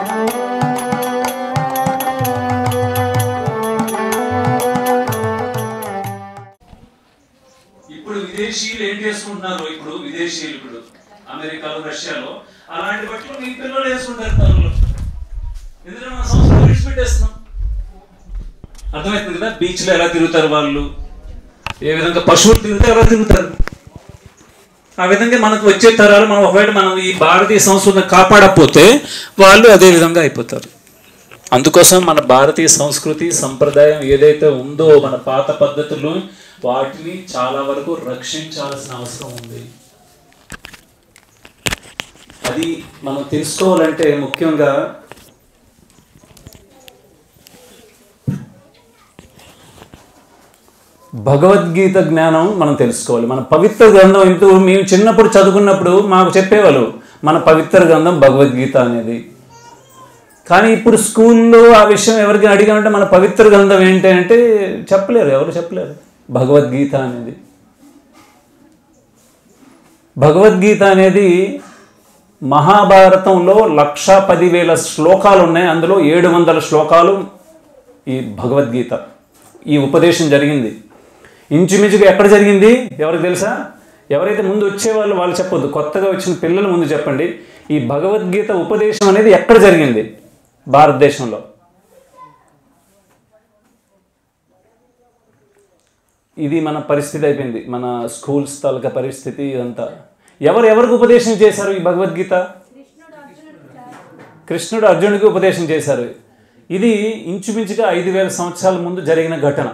ఇప్పుడు విదేశీయులు ఏం చేసుకుంటున్నారు ఇప్పుడు విదేశీయులు ఇప్పుడు అమెరికాలో రష్యాలో అలాంటి బట్టలు మీ పిల్లలు వేసుకుంటారు తలలో ఎందుకంటే మన సంస్కృతి విడిచిపెట్టేస్తున్నాం అర్థమవుతుంది కదా బీచ్ లో ఎలా తిరుగుతారు వాళ్ళు ఏ విధంగా పశువులు తిరుగుతారు ఎలా తిరుగుతారు ఆ విధంగా మనకు వచ్చే తరాలు మనం ఒకవేళ మనం ఈ భారతీయ సంస్కృతిని కాపాడకపోతే వాళ్ళు అదే విధంగా అయిపోతారు అందుకోసం మన భారతీయ సంస్కృతి సంప్రదాయం ఏదైతే ఉందో మన పాత పద్ధతులు వాటిని చాలా వరకు రక్షించాల్సిన అవసరం ఉంది అది మనం తెలుసుకోవాలంటే ముఖ్యంగా భగవద్గీత జ్ఞానం మనం తెలుసుకోవాలి మన పవిత్ర గ్రంథం ఎంతో మేము చిన్నప్పుడు చదువుకున్నప్పుడు మాకు చెప్పేవాళ్ళు మన పవిత్ర గ్రంథం భగవద్గీత అనేది కానీ ఇప్పుడు స్కూల్లో ఆ విషయం ఎవరికి అడిగామంటే మన పవిత్ర గ్రంథం ఏంటి అంటే చెప్పలేరు ఎవరు చెప్పలేరు భగవద్గీత అనేది భగవద్గీత అనేది మహాభారతంలో లక్ష పదివేల శ్లోకాలు ఉన్నాయి అందులో ఏడు వందల శ్లోకాలు ఈ భగవద్గీత ఈ ఉపదేశం జరిగింది ఇంచుమించుగా ఎక్కడ జరిగింది ఎవరికి తెలుసా ఎవరైతే ముందు వచ్చేవాళ్ళు వాళ్ళు చెప్పొద్దు కొత్తగా వచ్చిన పిల్లలు ముందు చెప్పండి ఈ భగవద్గీత ఉపదేశం అనేది ఎక్కడ జరిగింది భారతదేశంలో ఇది మన పరిస్థితి అయిపోయింది మన స్కూల్స్ తాలూకా పరిస్థితి ఇదంతా ఎవరు ఎవరికి ఉపదేశం చేశారు ఈ భగవద్గీత కృష్ణుడు అర్జునుడికి ఉపదేశం చేశారు ఇది ఇంచుమించుగా ఐదు వేల సంవత్సరాల ముందు జరిగిన ఘటన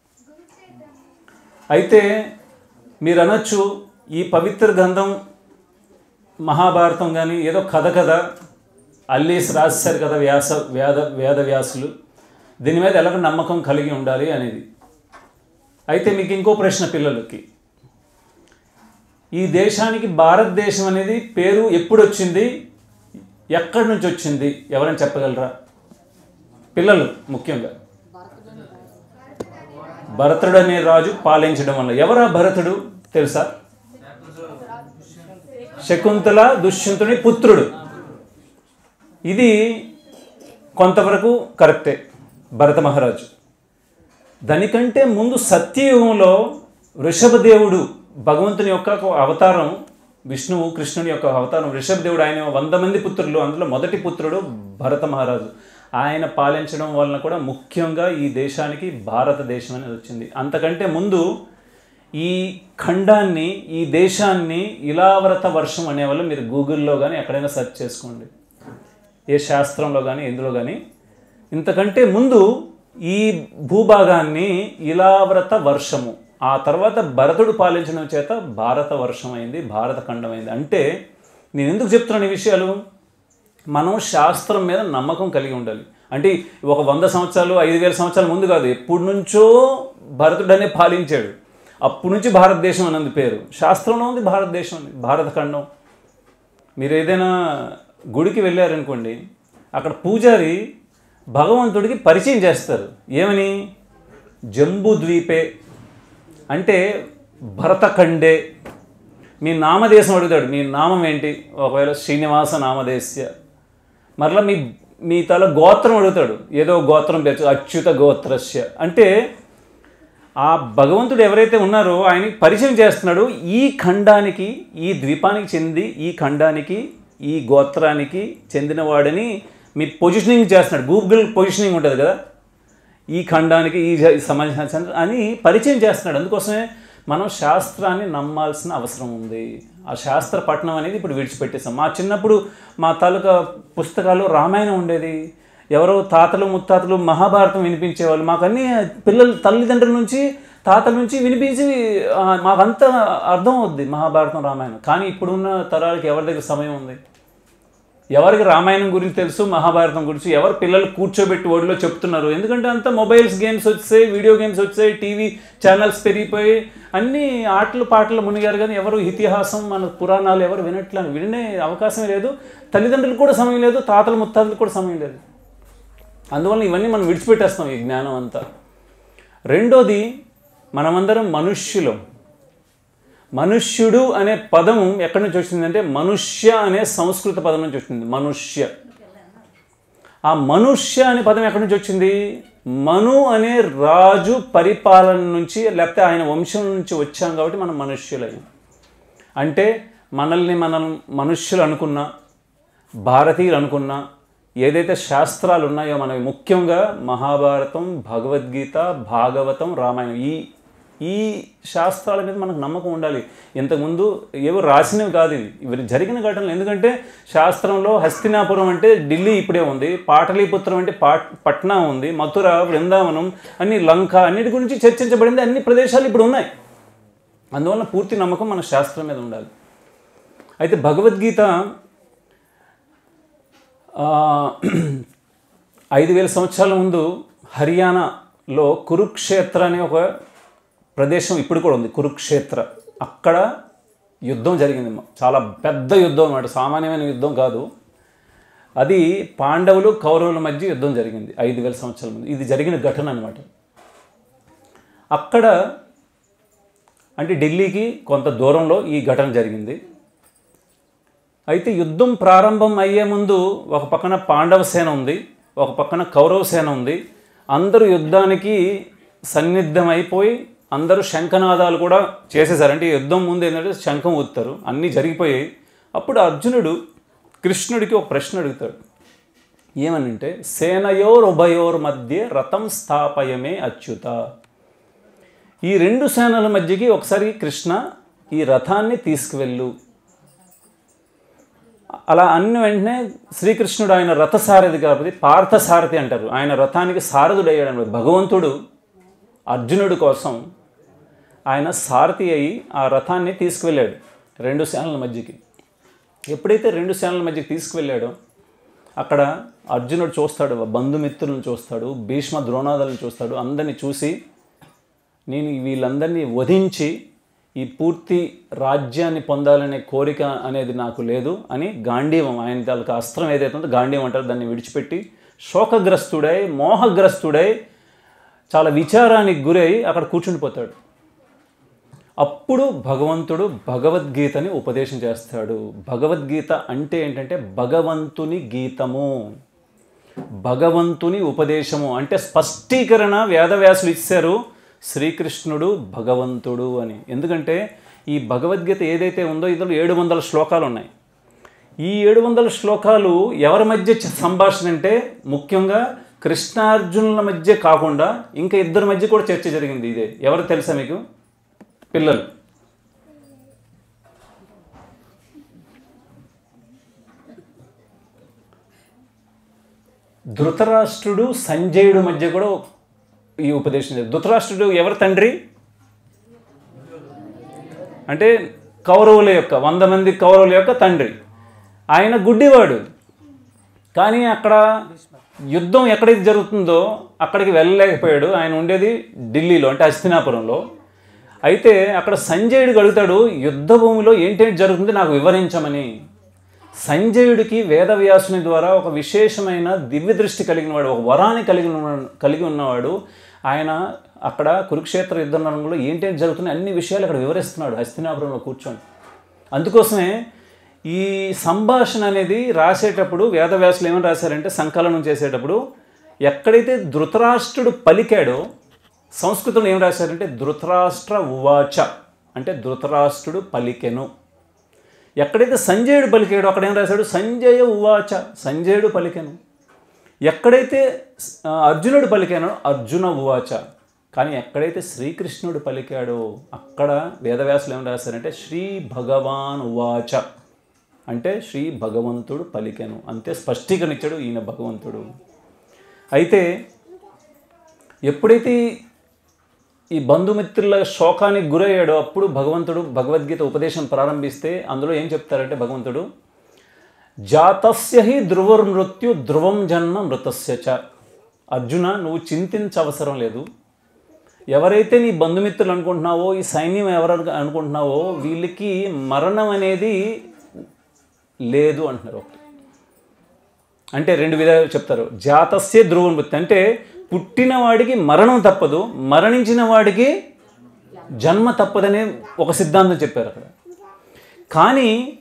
అయితే మీరు అనొచ్చు ఈ పవిత్ర గ్రంథం మహాభారతం కానీ ఏదో కథ కథ అల్లేసి రాశారు కదా వ్యాస వేద వేద వ్యాసులు దీని మీద ఎలాగ నమ్మకం కలిగి ఉండాలి అనేది అయితే మీకు ఇంకో ప్రశ్న పిల్లలకి ఈ దేశానికి భారతదేశం అనేది పేరు ఎప్పుడు వచ్చింది ఎక్కడి నుంచి వచ్చింది ఎవరైనా చెప్పగలరా పిల్లలు ముఖ్యంగా భరతుడు అనే రాజు పాలించడం వల్ల ఎవరా భరతుడు తెలుసా శకుంతల దుష్యంతుని పుత్రుడు ఇది కొంతవరకు కరెక్టే భరత మహారాజు దానికంటే ముందు సత్యయుగంలో వృషభదేవుడు భగవంతుని యొక్క ఒక అవతారం విష్ణువు కృష్ణుని యొక్క అవతారం వృషభదేవుడు ఆయన వంద మంది పుత్రులు అందులో మొదటి పుత్రుడు భరత మహారాజు ఆయన పాలించడం వలన కూడా ముఖ్యంగా ఈ దేశానికి భారతదేశం అనేది వచ్చింది అంతకంటే ముందు ఈ ఖండాన్ని ఈ దేశాన్ని ఇలావరత వర్షం అనేవాళ్ళు మీరు గూగుల్లో కానీ ఎక్కడైనా సెర్చ్ చేసుకోండి ఏ శాస్త్రంలో కానీ ఎందులో కానీ ఇంతకంటే ముందు ఈ భూభాగాన్ని ఇలావ్రత వర్షము ఆ తర్వాత భరతుడు పాలించడం చేత భారత వర్షం అయింది భారత ఖండం అయింది అంటే నేను ఎందుకు చెప్తున్నాను ఈ విషయాలు మనం శాస్త్రం మీద నమ్మకం కలిగి ఉండాలి అంటే ఒక వంద సంవత్సరాలు ఐదు వేల సంవత్సరాల ముందు కాదు ఎప్పటి నుంచో భరతుడనే పాలించాడు అప్పటి నుంచి భారతదేశం అన్నది పేరు శాస్త్రంలో ఉంది భారతదేశం అని భారత ఖండం మీరు ఏదైనా గుడికి వెళ్ళారనుకోండి అక్కడ పూజారి భగవంతుడికి పరిచయం చేస్తారు ఏమని జంబూ ద్వీపే అంటే భరతఖండే మీ నామదేశం అడుగుతాడు మీ నామం ఏంటి ఒకవేళ శ్రీనివాస నామదేశ్య మరలా మీ మీ తల గోత్రం అడుగుతాడు ఏదో గోత్రం పేరు అచ్యుత గోత్రస్య అంటే ఆ భగవంతుడు ఎవరైతే ఉన్నారో ఆయనకి పరిచయం చేస్తున్నాడు ఈ ఖండానికి ఈ ద్వీపానికి చెంది ఈ ఖండానికి ఈ గోత్రానికి చెందినవాడని మీ పొజిషనింగ్ చేస్తున్నాడు గూగుల్ పొజిషనింగ్ ఉంటుంది కదా ఈ ఖండానికి ఈ జ- సమాజం అని పరిచయం చేస్తున్నాడు అందుకోసమే మనం శాస్త్రాన్ని నమ్మాల్సిన అవసరం ఉంది ఆ శాస్త్ర పఠనం అనేది ఇప్పుడు విడిచిపెట్టేసాం మా చిన్నప్పుడు మా తాలూకా పుస్తకాలు రామాయణం ఉండేది ఎవరో తాతలు ముత్తాతలు మహాభారతం వినిపించేవాళ్ళు మాకన్నీ పిల్లలు తల్లిదండ్రుల నుంచి తాతల నుంచి వినిపించి ఆ, మాకంతా అర్థం అవుద్ది మహాభారతం రామాయణం కానీ ఇప్పుడున్న తరాలకి ఎవరి దగ్గర సమయం ఉంది ఎవరికి రామాయణం గురించి తెలుసు మహాభారతం గురించి ఎవరు పిల్లలు కూర్చోబెట్టి ఒడిలో చెప్తున్నారు ఎందుకంటే అంతా మొబైల్స్ గేమ్స్ వచ్చాయి వీడియో గేమ్స్ వచ్చాయి టీవీ ఛానల్స్ పెరిగిపోయి అన్ని ఆటలు పాటలు మునిగారు కానీ ఎవరు ఇతిహాసం మన పురాణాలు ఎవరు వినట్లేదు వినే అవకాశమే లేదు తల్లిదండ్రులకు కూడా సమయం లేదు తాతలు ముత్తాతలకు కూడా సమయం లేదు అందువల్ల ఇవన్నీ మనం విడిచిపెట్టేస్తాం ఈ జ్ఞానం అంతా రెండోది మనమందరం మనుష్యులం మనుష్యుడు అనే పదం ఎక్కడి నుంచి వచ్చిందంటే మనుష్య అనే సంస్కృత పదం నుంచి వచ్చింది మనుష్య ఆ మనుష్య అనే పదం ఎక్కడి నుంచి వచ్చింది మను అనే రాజు పరిపాలన నుంచి లేకపోతే ఆయన వంశం నుంచి వచ్చాం కాబట్టి మనం మనుష్యులయ్యాం అంటే మనల్ని మనం మనుష్యులు అనుకున్నా భారతీయులు అనుకున్నా ఏదైతే శాస్త్రాలు ఉన్నాయో మనవి ముఖ్యంగా మహాభారతం భగవద్గీత భాగవతం రామాయణం ఈ ఈ శాస్త్రాల మీద మనకు నమ్మకం ఉండాలి ఇంతకుముందు ఏవో రాసినవి కాదు ఇవి ఇవి జరిగిన ఘటనలు ఎందుకంటే శాస్త్రంలో హస్తినాపురం అంటే ఢిల్లీ ఇప్పుడే ఉంది పాటలీపుత్రం అంటే పాట్ పట్నా ఉంది మథుర బృందావనం అన్ని లంక అన్నిటి గురించి చర్చించబడింది అన్ని ప్రదేశాలు ఇప్పుడు ఉన్నాయి అందువల్ల పూర్తి నమ్మకం మన శాస్త్రం మీద ఉండాలి అయితే భగవద్గీత ఆ, ఐదు వేల సంవత్సరాల ముందు హర్యానాలో కురుక్షేత్ర అనే ఒక ప్రదేశం ఇప్పుడు కూడా ఉంది కురుక్షేత్ర అక్కడ యుద్ధం జరిగింది చాలా పెద్ద యుద్ధం అన్నమాట సామాన్యమైన యుద్ధం కాదు అది పాండవులు కౌరవుల మధ్య యుద్ధం జరిగింది ఐదు వేల సంవత్సరాల ముందు ఇది జరిగిన ఘటన అనమాట అక్కడ అంటే ఢిల్లీకి కొంత దూరంలో ఈ ఘటన జరిగింది అయితే యుద్ధం ప్రారంభం అయ్యే ముందు ఒక పక్కన పాండవ సేన ఉంది ఒక పక్కన కౌరవ సేన ఉంది అందరూ యుద్ధానికి సన్నిద్ధం అయిపోయి అందరూ శంఖనాదాలు కూడా చేసేసారు అంటే యుద్ధం ముందు ఏంటంటే శంఖం ఊదుతారు అన్నీ జరిగిపోయాయి అప్పుడు అర్జునుడు కృష్ణుడికి ఒక ప్రశ్న అడుగుతాడు ఏమనంటే సేనయోర్ ఉభయోర్ మధ్య రథం స్థాపయమే అచ్యుత ఈ రెండు సేనల మధ్యకి ఒకసారి కృష్ణ ఈ రథాన్ని తీసుకువెళ్ళు అలా అన్న వెంటనే శ్రీకృష్ణుడు ఆయన రథసారథి కాబట్టి పార్థసారథి అంటారు ఆయన రథానికి సారథుడు అయ్యాడు అన్నమాట. భగవంతుడు అర్జునుడి కోసం ఆయన సారథి అయి ఆ రథాన్ని తీసుకువెళ్ళాడు రెండు సేనల మధ్యకి ఎప్పుడైతే రెండు సేనల మధ్యకి తీసుకువెళ్ళాడో అక్కడ అర్జునుడు చూస్తాడు బంధుమిత్రులను చూస్తాడు భీష్మ ద్రోణాదులను చూస్తాడు అందరిని చూసి నేను వీళ్ళందరినీ వధించి ఈ పూర్తి రాజ్యాన్ని పొందాలనే కోరిక అనేది నాకు లేదు అని గాంధీవం ఆయన తాలూకు అస్త్రం ఏదైతే ఉందో గాంధీవం అంటారు దాన్ని విడిచిపెట్టి శోకగ్రస్తుడై మోహగ్రస్తుడై చాలా విచారానికి గురై అక్కడ కూర్చుండిపోతాడు అప్పుడు భగవంతుడు భగవద్గీతని ఉపదేశం చేస్తాడు భగవద్గీత అంటే ఏంటంటే భగవంతుని గీతము భగవంతుని ఉపదేశము అంటే స్పష్టీకరణ వేదవ్యాసులు ఇచ్చారు శ్రీకృష్ణుడు భగవంతుడు అని ఎందుకంటే ఈ భగవద్గీత ఏదైతే ఉందో ఇందులో ఏడు వందల శ్లోకాలు ఉన్నాయి ఈ ఏడు వందల శ్లోకాలు ఎవరి మధ్య చ- సంభాషణ అంటే ముఖ్యంగా కృష్ణార్జునుల మధ్య కాకుండా ఇంకా ఇద్దరి మధ్య కూడా చర్చ జరిగింది ఇదే ఎవరు తెలుసా మీకు పిల్లలు ధృతరాష్ట్రుడు సంజయుడు మధ్య కూడా ఈ ఉపదేశం జరిగింది ధృతరాష్ట్రుడు ఎవరి తండ్రి అంటే కౌరవుల యొక్క వంద మంది కౌరవుల యొక్క తండ్రి ఆయన గుడ్డివాడు కానీ అక్కడ యుద్ధం ఎక్కడైతే జరుగుతుందో అక్కడికి వెళ్ళలేకపోయాడు ఆయన ఉండేది ఢిల్లీలో అంటే హస్తినాపురంలో అయితే అక్కడ సంజయుడికి అడుగుతాడు యుద్ధ భూమిలో ఏంటేంటి జరుగుతుంది నాకు వివరించమని సంజయుడికి వేదవ్యాసుని ద్వారా ఒక విశేషమైన దివ్య దృష్టి కలిగిన వాడు ఒక వరాన్ని కలిగి ఉన్న కలిగి ఉన్నవాడు ఆయన అక్కడ కురుక్షేత్ర యుద్ధ రంగంలో ఏంటేంటి జరుగుతున్నాయి అన్ని విషయాలు అక్కడ వివరిస్తున్నాడు హస్తినాపురంలో కూర్చొని అందుకోసమే ఈ సంభాషణ అనేది రాసేటప్పుడు వేదవ్యాసులు ఏమని రాశారంటే సంకలనం చేసేటప్పుడు ఎక్కడైతే ధృతరాష్ట్రుడు పలికాడో సంస్కృతంలో ఏం రాశారంటే ధృతరాష్ట్ర ఉవాచ అంటే ధృతరాష్ట్రుడు పలికెను ఎక్కడైతే సంజయుడు పలికాడో అక్కడ ఏం రాశాడు సంజయ ఉవాచ సంజయుడు పలికెను ఎక్కడైతే ఆ, అర్జునుడు పలికానో అర్జున ఉవాచ కానీ ఎక్కడైతే శ్రీకృష్ణుడు పలికాడో అక్కడ వేదవ్యాసులు ఏం రాశారంటే శ్రీ భగవాన్ ఉవాచ అంటే శ్రీ భగవంతుడు పలికెను అంతే స్పష్టీకరణ ఇచ్చాడు ఈయన భగవంతుడు అయితే ఎప్పుడైతే ఈ బంధుమిత్రుల శోకానికి గురయ్యాడో అప్పుడు భగవంతుడు భగవద్గీత ఉపదేశం ప్రారంభిస్తే అందులో ఏం చెప్తారంటే భగవంతుడు జాతస్య హి ధ్రువమృత్యు ధ్రువం జన్మ మృతస్య చ అర్జున నువ్వు చింతించవసరం లేదు ఎవరైతే నీ బంధుమిత్రులు అనుకుంటున్నావో ఈ సైన్యం ఎవరు అనుకుంటున్నావో వీళ్ళకి మరణం అనేది లేదు అంటున్నారు ఒకటి అంటే రెండు విధాలు చెప్తారు జాతస్య ధ్రువం మృత్యు అంటే పుట్టిన వాడికి మరణం తప్పదు మరణించిన వాడికి జన్మ తప్పదనే ఒక సిద్ధాంతం చెప్పారు అక్కడ కానీ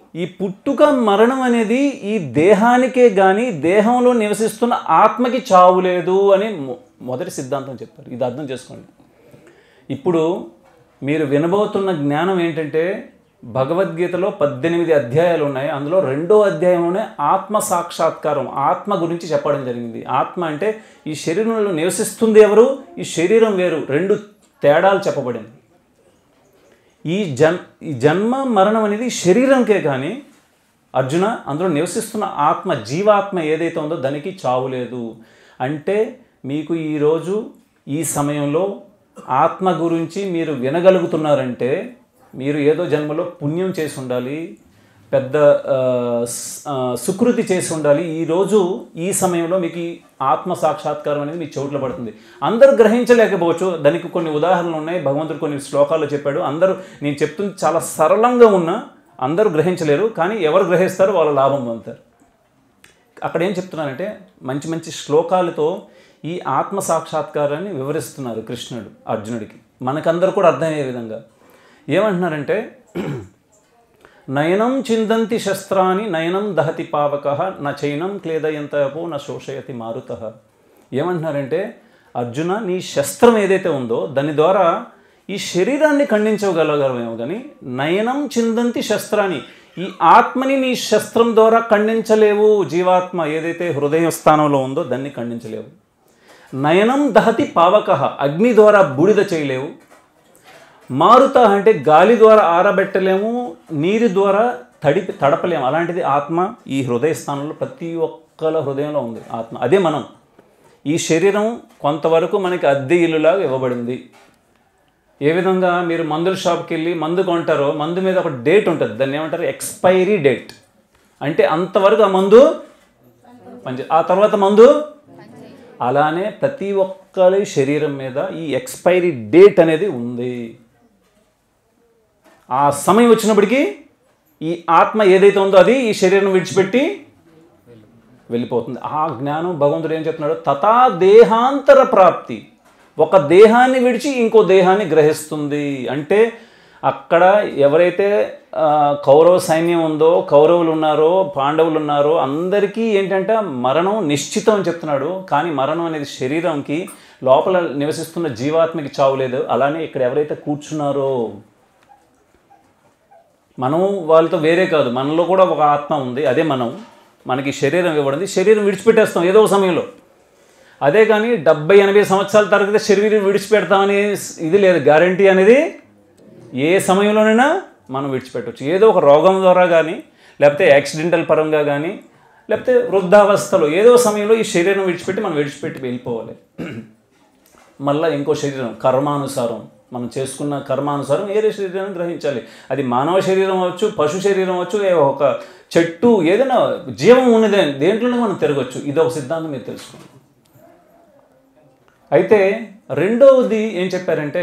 ఈ పుట్టుక మరణం అనేది ఈ దేహానికే కానీ దేహంలో నివసిస్తున్న ఆత్మకి చావు లేదు అని మొ- మొదటి సిద్ధాంతం చెప్పారు ఇది అర్థం చేసుకోండి ఇప్పుడు మీరు వినబోతున్న జ్ఞానం ఏంటంటే భగవద్గీతలో పద్దెనిమిది అధ్యాయాలు ఉన్నాయి అందులో రెండో అధ్యాయంలోనే ఆత్మ సాక్షాత్కారం ఆత్మ గురించి చెప్పడం జరిగింది ఆత్మ అంటే ఈ శరీరంలో నివసిస్తుంది ఎవరు ఈ శరీరం వేరు రెండు తేడాలు చెప్పబడింది ఈ జన్ ఈ జన్మ మరణం అనేది శరీరంకే కానీ అర్జున అందులో నివసిస్తున్న ఆత్మ జీవాత్మ ఏదైతే ఉందో దానికి చావు లేదు అంటే మీకు ఈరోజు ఈ సమయంలో ఆత్మ గురించి మీరు వినగలుగుతున్నారంటే మీరు ఏదో జన్మలో పుణ్యం చేసి ఉండాలి పెద్ద ఆ, స్- ఆ, సుకృతి చేసి ఉండాలి ఈరోజు ఈ సమయంలో మీకు ఈ ఆత్మ సాక్షాత్కారం అనేది మీ చెవుట్లో పడుతుంది అందరూ గ్రహించలేకపోవచ్చు దానికి కొన్ని ఉదాహరణలు ఉన్నాయి భగవంతుడు కొన్ని శ్లోకాల్లో చెప్పాడు అందరూ నేను చెప్తుంది చాలా సరళంగా ఉన్న అందరూ గ్రహించలేరు కానీ ఎవరు గ్రహిస్తారో వాళ్ళ లాభం పొందుతారు అక్కడ ఏం చెప్తున్నానంటే మంచి మంచి శ్లోకాలతో ఈ ఆత్మ సాక్షాత్కారాన్ని వివరిస్తున్నారు కృష్ణుడు అర్జునుడికి మనకందరూ కూడా అర్థమయ్యే విధంగా ఏమంటున్నారంటే నయనం చిందంతి శస్త్రాన్ని నయనం దహతి పావక న చైనం క్లేదయంతపో న శోషయతి మారుత ఏమంటున్నారంటే అర్జున నీ శస్త్రం ఏదైతే ఉందో దాని ద్వారా ఈ శరీరాన్ని ఖండించగలగలమేమో కానీ నయనం చిందంతి శస్త్రాన్ని ఈ ఆత్మని నీ శస్త్రం ద్వారా ఖండించలేవు జీవాత్మ ఏదైతే హృదయ స్థానంలో ఉందో దాన్ని ఖండించలేవు నయనం దహతి పావక అగ్ని ద్వారా బూడిద చేయలేవు మారుత అంటే గాలి ద్వారా ఆరబెట్టలేము నీరు ద్వారా తడిపి తడపలేము అలాంటిది ఆత్మ ఈ హృదయ స్థానంలో ప్రతి ఒక్కల హృదయంలో ఉంది ఆత్మ అదే మనం ఈ శరీరం కొంతవరకు మనకి అద్దె ఇల్లులాగా ఇవ్వబడింది ఏ విధంగా మీరు మందుల షాప్కి వెళ్ళి మందు కొంటారో మందు మీద ఒక డేట్ ఉంటుంది దాన్ని ఏమంటారు ఎక్స్పైరీ డేట్ అంటే అంతవరకు ఆ మందు పనిచే ఆ తర్వాత మందు అలానే ప్రతి ఒక్కరి శరీరం మీద ఈ ఎక్స్పైరీ డేట్ అనేది ఉంది ఆ సమయం వచ్చినప్పటికీ ఈ ఆత్మ ఏదైతే ఉందో అది ఈ శరీరం విడిచిపెట్టి వెళ్ళిపోతుంది ఆ జ్ఞానం భగవంతుడు ఏం చెప్తున్నాడు తథా దేహాంతర ప్రాప్తి ఒక దేహాన్ని విడిచి ఇంకో దేహాన్ని గ్రహిస్తుంది అంటే అక్కడ ఎవరైతే ఆ, కౌరవ సైన్యం ఉందో కౌరవులు ఉన్నారో పాండవులు ఉన్నారో అందరికీ ఏంటంటే మరణం నిశ్చితం అని చెప్తున్నాడు కానీ మరణం అనేది శరీరంకి లోపల నివసిస్తున్న జీవాత్మకి చావు లేదు అలానే ఇక్కడ ఎవరైతే కూర్చున్నారో మనం వాళ్ళతో వేరే కాదు మనలో కూడా ఒక ఆత్మ ఉంది అదే మనం మనకి శరీరం ఇవ్వబడింది శరీరం విడిచిపెట్టేస్తాం ఏదో ఒక సమయంలో అదే కానీ డెబ్బై ఎనభై సంవత్సరాల తరగతి శరీరం విడిచిపెడతామని ఇది లేదు గ్యారంటీ అనేది ఏ సమయంలోనైనా మనం విడిచిపెట్టవచ్చు ఏదో ఒక రోగం ద్వారా కానీ లేకపోతే యాక్సిడెంటల్ పరంగా కానీ లేకపోతే వృద్ధావస్థలో ఏదో సమయంలో ఈ శరీరం విడిచిపెట్టి మనం విడిచిపెట్టి వెళ్ళిపోవాలి మళ్ళీ ఇంకో శరీరం కర్మానుసారం మనం చేసుకున్న కర్మానుసారం వేరే శరీరాన్ని గ్రహించాలి అది మానవ శరీరం అవ్వచ్చు పశు శరీరం అవ్వచ్చు ఏ ఒక చెట్టు ఏదైనా జీవం ఉన్నదే దేంట్లోనే మనం తిరగచ్చు ఇది ఒక సిద్ధాంతం మీరు తెలుసుకోండి అయితే రెండవది ఏం చెప్పారంటే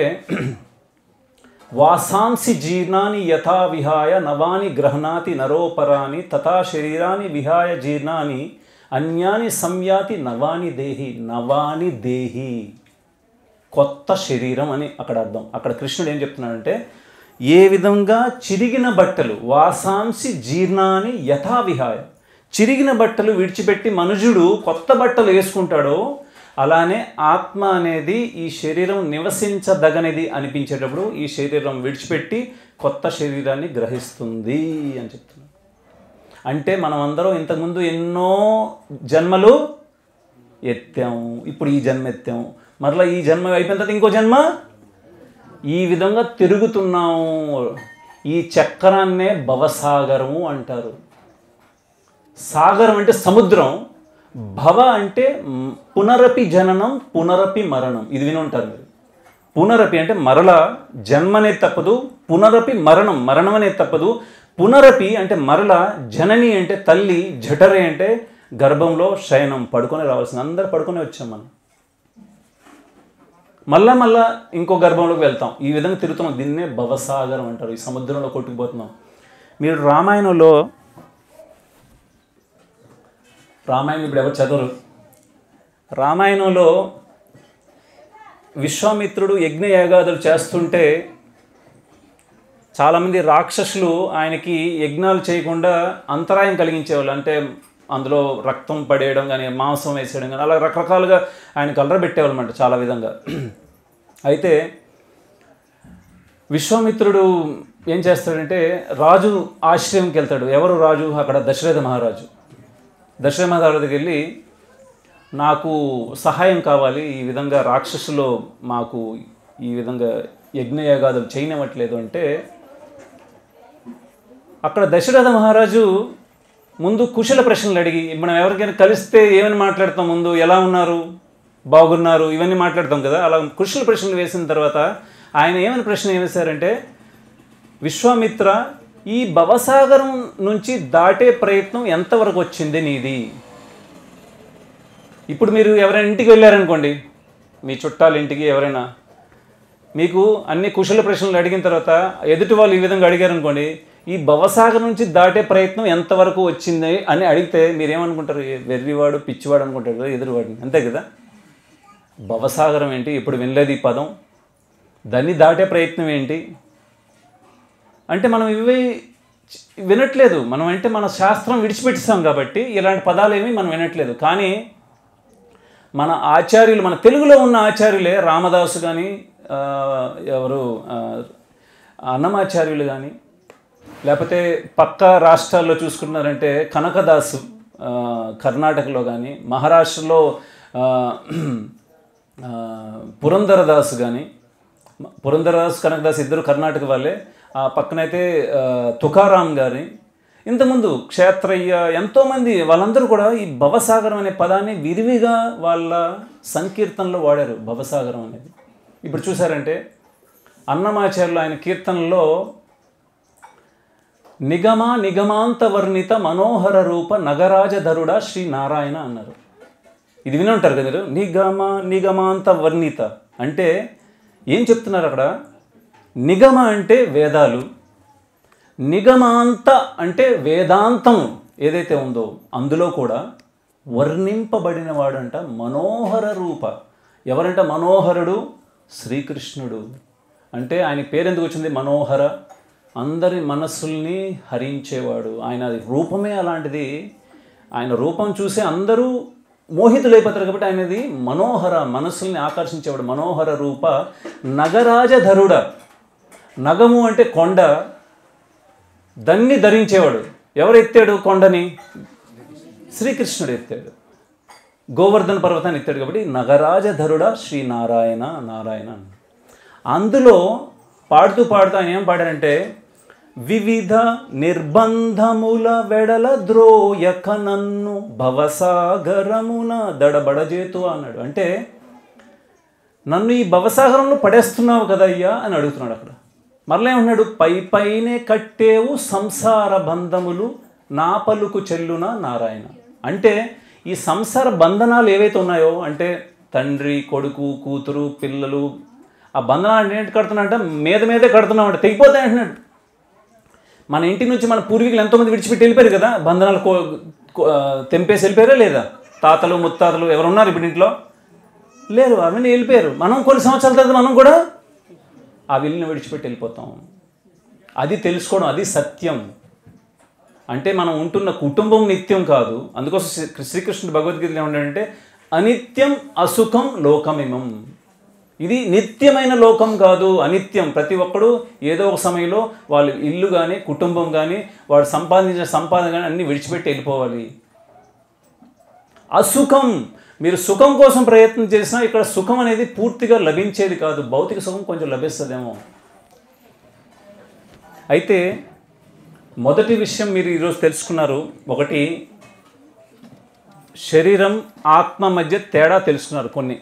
వాసాంసి జీర్ణాని యథా విహాయ నవాని గ్రహణాతి నరోపరాని తథా శరీరాన్ని విహాయ జీర్ణాని అన్యాని సంయాతి నవాని దేహి నవాని దేహి కొత్త శరీరం అని అక్కడ అర్థం అక్కడ కృష్ణుడు ఏం చెప్తున్నాడంటే ఏ విధంగా చిరిగిన బట్టలు వాసాంసి జీర్ణాని యథా విహాయ చిరిగిన బట్టలు విడిచిపెట్టి మనుజుడు కొత్త బట్టలు వేసుకుంటాడో అలానే ఆత్మ అనేది ఈ శరీరం నివసించదగనిది అనిపించేటప్పుడు ఈ శరీరం విడిచిపెట్టి కొత్త శరీరాన్ని గ్రహిస్తుంది అని చెప్తున్నాడు అంటే మనం అందరం ఇంతకుముందు ఎన్నో జన్మలు ఎత్తాం ఇప్పుడు ఈ జన్మ ఎత్తాం మరలా ఈ జన్మ అయిపోయిన తర్వాత ఇంకో జన్మ ఈ విధంగా తిరుగుతున్నాము ఈ చక్రాన్నే భవసాగరము అంటారు సాగరం అంటే సముద్రం భవ అంటే మ్, పునరపి జననం పునరపి మరణం ఇది విని ఉంటారు మీరు పునరపి అంటే మరల జన్మనే తప్పదు పునరపి మరణం మరణం అనేది తప్పదు పునరపి అంటే మరల జనని అంటే తల్లి జఠరే అంటే గర్భంలో శయనం పడుకొని రావాల్సింది అందరు పడుకొని వచ్చాం మనం మళ్ళా మళ్ళా ఇంకో గర్భంలోకి వెళ్తాం ఈ విధంగా తిరుగుతాం దీన్నే భవసాగరం అంటారు ఈ సముద్రంలో కొట్టుకుపోతున్నాం మీరు రామాయణంలో రామాయణం ఇప్పుడు ఎవరు చదవరు రామాయణంలో విశ్వామిత్రుడు యజ్ఞ యాగాదులు చేస్తుంటే చాలామంది రాక్షసులు ఆయనకి యజ్ఞాలు చేయకుండా అంతరాయం కలిగించేవాళ్ళు అంటే అందులో రక్తం పడేయడం కానీ మాంసం వేసేయడం కానీ అలా రకరకాలుగా ఆయన కలర పెట్టేవాళ్ళు అనమాట చాలా విధంగా అయితే విశ్వామిత్రుడు ఏం చేస్తాడంటే రాజు ఆశ్రయంకి వెళ్తాడు ఎవరు రాజు అక్కడ దశరథ మహారాజు దశరథ మహారాజు దగ్గరికి వెళ్ళి నాకు సహాయం కావాలి ఈ విధంగా రాక్షసులో మాకు ఈ విధంగా యజ్ఞయాగాదులు చేయనివ్వట్లేదు అంటే అక్కడ దశరథ మహారాజు ముందు కుశల ప్రశ్నలు అడిగి మనం ఎవరికైనా కలిస్తే ఏమని మాట్లాడతాం ముందు ఎలా ఉన్నారు బాగున్నారు ఇవన్నీ మాట్లాడతాం కదా అలా కుశల ప్రశ్నలు వేసిన తర్వాత ఆయన ఏమని ప్రశ్న ఏమేశారంటే విశ్వామిత్ర ఈ భవసాగరం నుంచి దాటే ప్రయత్నం ఎంతవరకు వచ్చింది నీది ఇప్పుడు మీరు ఎవరైనా ఇంటికి వెళ్ళారనుకోండి మీ చుట్టాల ఇంటికి ఎవరైనా మీకు అన్ని కుశల ప్రశ్నలు అడిగిన తర్వాత ఎదుటి వాళ్ళు ఈ విధంగా అడిగారు అనుకోండి ఈ భవసాగర్ నుంచి దాటే ప్రయత్నం ఎంతవరకు వచ్చింది అని అడిగితే మీరేమనుకుంటారు ఏ వెర్రివాడు పిచ్చివాడు అనుకుంటారు కదా ఎదురువాడిని అంతే కదా భవసాగరం ఏంటి ఇప్పుడు వినలేదు ఈ పదం దాన్ని దాటే ప్రయత్నం ఏంటి అంటే మనం ఇవి వినట్లేదు మనం అంటే మన శాస్త్రం విడిచిపెట్టిస్తాం కాబట్టి ఇలాంటి పదాలు ఏమి మనం వినట్లేదు కానీ మన ఆచార్యులు మన తెలుగులో ఉన్న ఆచార్యులే రామదాసు కానీ ఎవరు ఆ, అన్నమాచార్యులు కానీ లేకపోతే పక్క రాష్ట్రాల్లో చూసుకున్నారంటే కనకదాసు ఆ, కర్ణాటకలో కానీ మహారాష్ట్రలో ఆ, ఆ, పురంధరదాసు కానీ పురంధరదాస్ కనకదాస్ ఇద్దరు కర్ణాటక వాళ్ళే ఆ పక్కనైతే ఆ, తుకారాం గారి ఇంతకుముందు క్షేత్రయ్య ఎంతోమంది వాళ్ళందరూ కూడా ఈ భవసాగరం అనే పదాన్ని విరివిగా వాళ్ళ సంకీర్తనలో వాడారు భవసాగరం అనేది ఇప్పుడు చూసారంటే అన్నమాచార్యులు ఆయన కీర్తనలో నిగమ నిగమాంత వర్ణిత మనోహర రూప నగరాజధరుడ శ్రీ నారాయణ అన్నారు ఇది విని ఉంటారు కదా మీరు నిగమ నిగమాంత వర్ణిత అంటే ఏం చెప్తున్నారు అక్కడ నిగమ అంటే వేదాలు నిగమాంత అంటే వేదాంతం ఏదైతే ఉందో అందులో కూడా వర్ణింపబడిన వాడంట మనోహర రూప ఎవరంట మనోహరుడు శ్రీకృష్ణుడు అంటే ఆయన పేరెందుకు వచ్చింది మనోహర అందరి మనస్సుల్ని హరించేవాడు ఆయన రూపమే అలాంటిది ఆయన రూపం చూసి అందరూ మోహితులైపోతారు కాబట్టి ఆయనది మనోహర మనస్సుల్ని ఆకర్షించేవాడు మనోహర రూప నగరాజధరుడ నగము అంటే కొండ దాన్ని ధరించేవాడు ఎవరు ఎత్తాడు కొండని శ్రీకృష్ణుడు ఎత్తాడు గోవర్ధన పర్వతాన్ని ఎత్తాడు కాబట్టి నగరాజధరుడ శ్రీ నారాయణ నారాయణ అన్నాడు. అందులో పాడుతూ పాడుతూ ఆయన ఏం పాడారంటే వివిధ నిర్బంధముల వెడల ద్రోయక నన్ను భవసాగరమున దడబడజేతు అన్నాడు అంటే నన్ను ఈ భవసాగరంలో పడేస్తున్నావు కదయ్యా అని అడుగుతున్నాడు అక్కడ మరలా ఏమన్నాడు పై పైనే కట్టేవు సంసార బంధములు నా పలుకు చెల్లున నారాయణ అంటే ఈ సంసార బంధనాలు ఏవైతే ఉన్నాయో అంటే తండ్రి కొడుకు కూతురు పిల్లలు ఆ బంధనాలు ఏంటి కడుతున్నా మీద మీదే కడుతున్నామంట తెగిపోతాయి అంటున్నాడు మన ఇంటి నుంచి మన పూర్వీకులు ఎంతోమంది విడిచిపెట్టి వెళ్ళిపోయారు కదా బంధనాలు కో కో- ఆ, తెంపేసి వెళ్ళిపోయారా లేదా తాతలు ముత్తాతలు ఎవరు ఉన్నారు ఇప్పుడు ఇంట్లో లేరు అవన్నీ వెళ్ళిపోయారు మనం కొన్ని సంవత్సరాల తర్వాత మనం కూడా ఆ విల్లుని విడిచిపెట్టి వెళ్ళిపోతాం అది తెలుసుకోవడం అది సత్యం అంటే మనం ఉంటున్న కుటుంబం నిత్యం కాదు అందుకోసం శ్రీ- శ్రీకృష్ణుడు భగవద్గీతలో ఏమంటాడంటే అనిత్యం అసుఖం లోకమిమం ఇది నిత్యమైన లోకం కాదు అనిత్యం ప్రతి ఒక్కడు ఏదో ఒక సమయంలో వాళ్ళ ఇల్లు కానీ కుటుంబం కానీ వాడు సంపాదించిన సంపాదన కానీ అన్ని విడిచిపెట్టి వెళ్ళిపోవాలి అసుఖం మీరు సుఖం కోసం ప్రయత్నం చేసినా ఇక్కడ సుఖం అనేది పూర్తిగా లభించేది కాదు భౌతిక సుఖం కొంచెం లభిస్తుందేమో అయితే మొదటి విషయం మీరు ఈరోజు తెలుసుకున్నారు ఒకటి శరీరం ఆత్మ మధ్య తేడా తెలుసుకున్నారు కొన్ని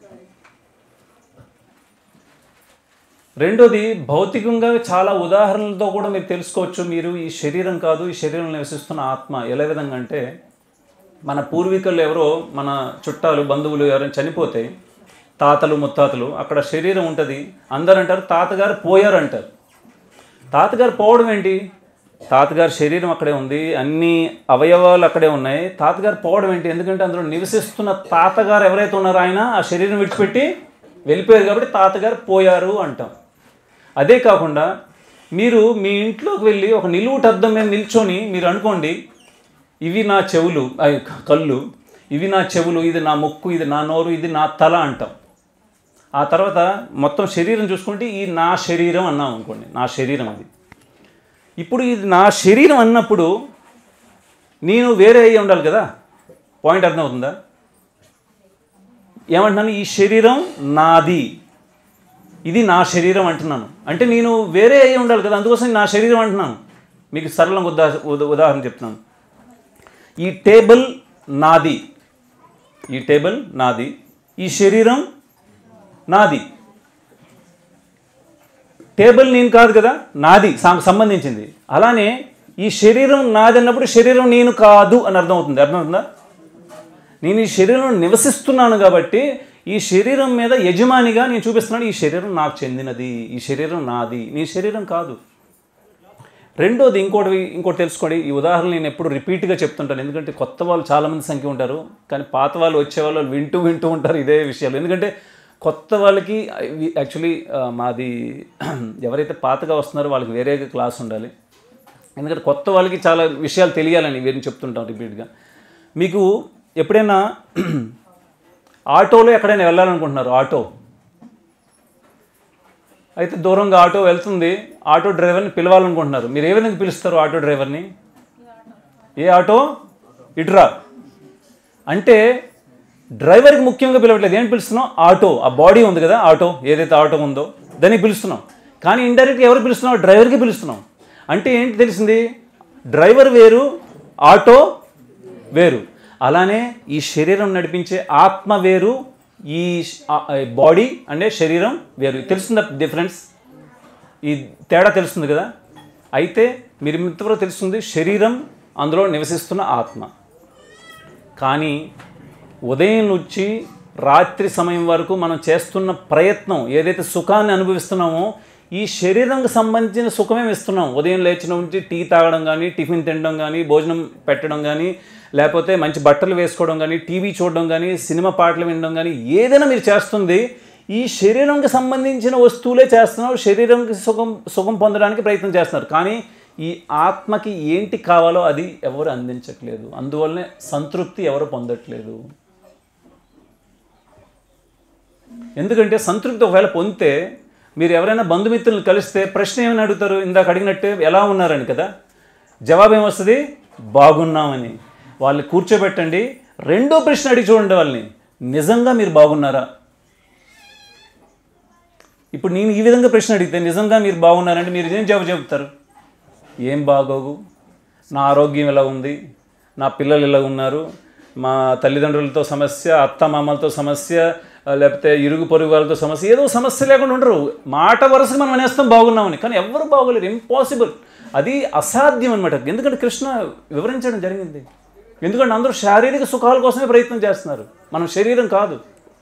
రెండోది భౌతికంగా చాలా ఉదాహరణలతో కూడా మీరు తెలుసుకోవచ్చు మీరు ఈ శరీరం కాదు ఈ శరీరంలో నివసిస్తున్న ఆత్మ ఎలా విధంగా అంటే మన పూర్వీకులు ఎవరో మన చుట్టాలు బంధువులు ఎవరైనా చనిపోతే తాతలు ముత్తాతలు అక్కడ శరీరం ఉంటుంది అందరు అంటారు తాతగారు పోయారు అంటారు తాతగారు పోవడం ఏంటి తాతగారి శరీరం అక్కడే ఉంది అన్ని అవయవాలు అక్కడే ఉన్నాయి తాతగారు పోవడం ఏంటి ఎందుకంటే అందులో నివసిస్తున్న తాతగారు ఎవరైతే ఉన్నారో ఆయన ఆ శరీరం విడిచిపెట్టి వెళ్ళిపోయారు కాబట్టి తాతగారు పోయారు అంటాం అదే కాకుండా మీరు మీ ఇంట్లోకి వెళ్ళి ఒక నిలువుట అద్దం మీద నిల్చొని మీరు అనుకోండి ఇవి నా చెవులు అయ్ కళ్ళు ఇవి నా చెవులు ఇది నా ముక్కు ఇది నా నోరు ఇది నా తల అంటాం ఆ తర్వాత మొత్తం శరీరం చూసుకుంటే ఈ నా శరీరం అన్నాం అనుకోండి నా శరీరం అది ఇప్పుడు ఇది నా శరీరం అన్నప్పుడు నేను వేరే అయ్యి ఉండాలి కదా పాయింట్ అర్థమవుతుందా ఏమంటున్నాను ఈ శరీరం నాది ఇది నా శరీరం అంటున్నాను అంటే నేను వేరే అయ్యి ఉండాలి కదా అందుకోసం నా శరీరం అంటున్నాను మీకు సరళంగా ఉదా ఉదా- ఉదాహరణ చెప్తున్నాను ఈ టేబుల్ నాది ఈ టేబుల్ నాది ఈ శరీరం నాది టేబుల్ నేను కాదు కదా నాది సం- సంబంధించింది అలానే ఈ శరీరం నాది అన్నప్పుడు శరీరం నేను కాదు అని అర్థమవుతుంది అర్థమవుతుందా నేను ఈ శరీరంలో నివసిస్తున్నాను కాబట్టి ఈ శరీరం మీద యజమానిగా నేను చూపిస్తున్నాను ఈ శరీరం నాకు చెందినది ఈ శరీరం నాది నీ శరీరం కాదు రెండోది ఇంకోటి ఇంకోటి తెలుసుకోండి ఈ ఉదాహరణ నేను ఎప్పుడు రిపీట్గా చెప్తుంటాను ఎందుకంటే కొత్త వాళ్ళు చాలామంది సంఖ్య ఉంటారు కానీ పాత వాళ్ళు వచ్చే వాళ్ళు వింటూ వింటూ ఉంటారు ఇదే విషయాలు ఎందుకంటే కొత్త వాళ్ళకి యాక్చువల్లీ మాది ఎవరైతే పాతగా వస్తున్నారో వాళ్ళకి వేరే క్లాస్ ఉండాలి ఎందుకంటే కొత్త వాళ్ళకి చాలా విషయాలు తెలియాలని వీరిని చెప్తుంటాం రిపీట్గా మీకు ఎప్పుడైనా ఆటోలో ఎక్కడైనా వెళ్ళాలనుకుంటున్నారు ఆటో అయితే దూరంగా ఆటో వెళ్తుంది ఆటో డ్రైవర్ని పిలవాలనుకుంటున్నారు మీరు ఏ విధంగా పిలుస్తారు ఆటో డ్రైవర్ని ఏ ఆటో ఇటురా అంటే డ్రైవర్కి ముఖ్యంగా పిలవట్లేదు ఏం పిలుస్తున్నాం ఆటో ఆ బాడీ ఉంది కదా ఆటో ఏదైతే ఆటో ఉందో దానికి పిలుస్తున్నాం కానీ ఇండైరెక్ట్గా ఎవరు పిలుస్తున్నాం డ్రైవర్కి పిలుస్తున్నాం అంటే ఏంటి తెలిసింది డ్రైవర్ వేరు ఆటో వేరు అలానే ఈ శరీరం నడిపించే ఆత్మ వేరు ఈ బాడీ అంటే శరీరం వేరు తెలుస్తుందా డిఫరెన్స్ ఈ తేడా తెలుస్తుంది కదా అయితే మీరు ఇంతవరకు తెలుస్తుంది శరీరం అందులో నివసిస్తున్న ఆత్మ కానీ ఉదయం నుంచి రాత్రి సమయం వరకు మనం చేస్తున్న ప్రయత్నం ఏదైతే సుఖాన్ని అనుభవిస్తున్నామో ఈ శరీరంకి సంబంధించిన సుఖమే ఇస్తున్నాం ఉదయం లేచిన నుంచి టీ తాగడం కానీ టిఫిన్ తినడం కానీ భోజనం పెట్టడం కానీ లేకపోతే మంచి బట్టలు వేసుకోవడం కానీ టీవీ చూడడం కానీ సినిమా పాటలు వినడం కానీ ఏదైనా మీరు చేస్తుంది ఈ శరీరంకి సంబంధించిన వస్తువులే చేస్తున్నారు శరీరంకి సుఖం సుఖం పొందడానికి ప్రయత్నం చేస్తున్నారు కానీ ఈ ఆత్మకి ఏంటి కావాలో అది ఎవరు అందించట్లేదు అందువల్లనే సంతృప్తి ఎవరు పొందట్లేదు ఎందుకంటే సంతృప్తి ఒకవేళ పొందితే మీరు ఎవరైనా బంధుమిత్రులను కలిస్తే ప్రశ్న ఏమని అడుగుతారు ఇందాక అడిగినట్టే ఎలా ఉన్నారని కదా జవాబు ఏమొస్తుంది బాగున్నామని వాళ్ళని కూర్చోబెట్టండి రెండో ప్రశ్న అడిగి చూడండి వాళ్ళని నిజంగా మీరు బాగున్నారా ఇప్పుడు నేను ఈ విధంగా ప్రశ్న అడిగితే నిజంగా మీరు బాగున్నారంటే మీరు ఏం జవాబు చెబుతారు ఏం బాగోగు నా ఆరోగ్యం ఎలా ఉంది నా పిల్లలు ఎలా ఉన్నారు మా తల్లిదండ్రులతో సమస్య అత్త మామలతో సమస్య ఆ, లేకపోతే ఇరుగు పొరుగు వాళ్ళతో సమస్య ఏదో సమస్య లేకుండా ఉండరు మాట వరుసగా మనం అనేస్తాం బాగున్నామని కానీ ఎవరు బాగోలేరు ఇంపాసిబుల్ అది అసాధ్యం అనమాట ఎందుకంటే కృష్ణ వివరించడం జరిగింది ఎందుకంటే అందరూ శారీరక సుఖాల కోసమే ప్రయత్నం చేస్తున్నారు మనం శరీరం కాదు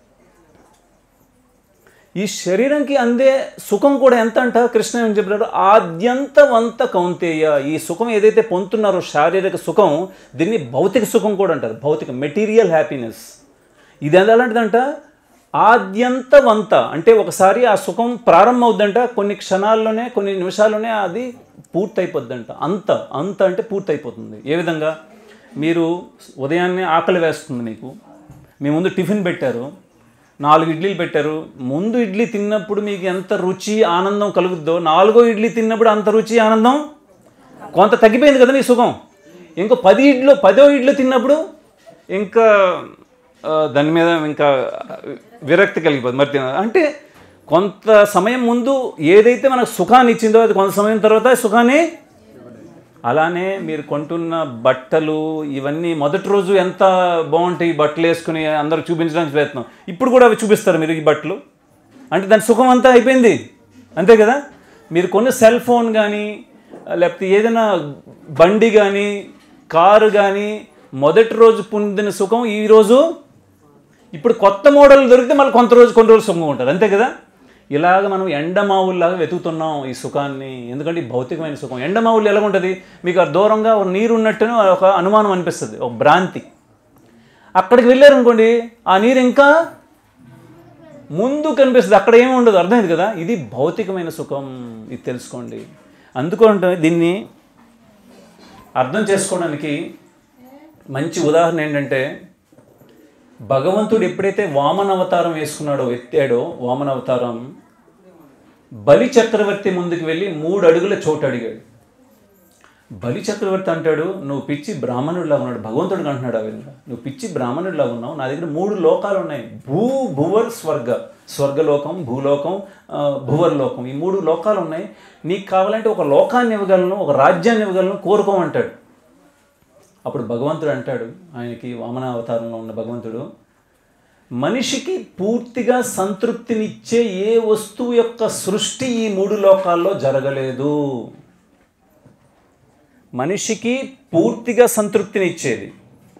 ఈ శరీరంకి అందే సుఖం కూడా ఎంత అంట కృష్ణ ఏం చెప్పారు ఆద్యంతవంత కౌంతేయ ఈ సుఖం ఏదైతే పొందుతున్నారో శారీరక సుఖం దీన్ని భౌతిక సుఖం కూడా అంటారు భౌతిక మెటీరియల్ హ్యాపీనెస్ ఇది ఎలాంటిదంట ఆద్యంతవంత అంటే ఒకసారి ఆ సుఖం ప్రారంభమవుద్దంట కొన్ని క్షణాల్లోనే కొన్ని నిమిషాల్లోనే అది పూర్తయిపోద్దంట అంత అంత అంటే పూర్తయిపోతుంది ఏ విధంగా మీరు ఉదయాన్నే ఆకలి వేస్తుంది మీకు మీ ముందు టిఫిన్ పెట్టారు నాలుగు ఇడ్లీలు పెట్టారు ముందు ఇడ్లీ తిన్నప్పుడు మీకు ఎంత రుచి ఆనందం కలుగుద్దో నాలుగో ఇడ్లీ తిన్నప్పుడు అంత రుచి ఆనందం కొంత తగ్గిపోయింది కదా మీ సుఖం ఇంకో పది ఇడ్లు పదో ఇడ్లు తిన్నప్పుడు ఇంకా ఆ, దాని మీద ఇంకా విరక్తి కలిగిపోతుంది మరి తిన- అంటే కొంత సమయం ముందు ఏదైతే మనకు సుఖాన్ని ఇచ్చిందో అది కొంత సమయం తర్వాత సుఖాన్ని అలానే మీరు కొంటున్న బట్టలు ఇవన్నీ మొదటి రోజు ఎంత బాగుంటాయి ఈ బట్టలు వేసుకుని అందరూ చూపించడానికి ప్రయత్నం ఇప్పుడు కూడా అవి చూపిస్తారు మీరు ఈ బట్టలు అంటే దాని సుఖం అంతా అయిపోయింది అంతే కదా మీరు కొన్న సెల్ ఫోన్ కానీ లేకపోతే ఏదైనా బండి కానీ కారు కానీ మొదటి రోజు పొందిన సుఖం ఈ రోజు ఇప్పుడు కొత్త మోడల్ దొరికితే మళ్ళీ కొంత రోజు కొన్ని రోజులు సుఖంగా ఉంటారు అంతే కదా ఇలాగ మనం ఎండమావుల్లాగా వెతుకుతున్నాం ఈ సుఖాన్ని ఎందుకంటే ఈ భౌతికమైన సుఖం ఎండమావులు ఎలా ఉంటుంది మీకు ఆ దూరంగా ఒక నీరు ఉన్నట్టును ఒక అనుమానం అనిపిస్తుంది ఒక భ్రాంతి అక్కడికి వెళ్ళారనుకోండి ఆ నీరు ఇంకా ముందు కనిపిస్తుంది అక్కడ ఏమి ఉండదు అర్థమైంది కదా ఇది భౌతికమైన సుఖం ఇది తెలుసుకోండి అందుకంటే దీన్ని అర్థం చేసుకోవడానికి మంచి ఉదాహరణ ఏంటంటే భగవంతుడు ఎప్పుడైతే వామన అవతారం వేసుకున్నాడో ఎత్తాడో వామన అవతారం బలి చక్రవర్తి ముందుకు వెళ్ళి మూడు అడుగుల చోటు అడిగాడు బలి చక్రవర్తి అంటాడు నువ్వు పిచ్చి బ్రాహ్మణుడిలా ఉన్నాడు భగవంతుడు అంటున్నాడు ఆ విధంగా నువ్వు పిచ్చి బ్రాహ్మణుడిలా ఉన్నావు నా దగ్గర మూడు లోకాలు ఉన్నాయి భూ భువర్ స్వర్గ స్వర్గలోకం భూలోకం ఆ, భువర్లోకం ఈ మూడు లోకాలు ఉన్నాయి నీకు కావాలంటే ఒక లోకాన్ని ఇవ్వగలను ఒక రాజ్యాన్ని ఇవ్వగలను కోరుకోమంటాడు అప్పుడు భగవంతుడు అంటాడు ఆయనకి వామన అవతారంలో ఉన్న భగవంతుడు మనిషికి పూర్తిగా సంతృప్తినిచ్చే ఏ వస్తువు యొక్క సృష్టి ఈ మూడు లోకాల్లో జరగలేదు మనిషికి పూర్తిగా సంతృప్తినిచ్చేది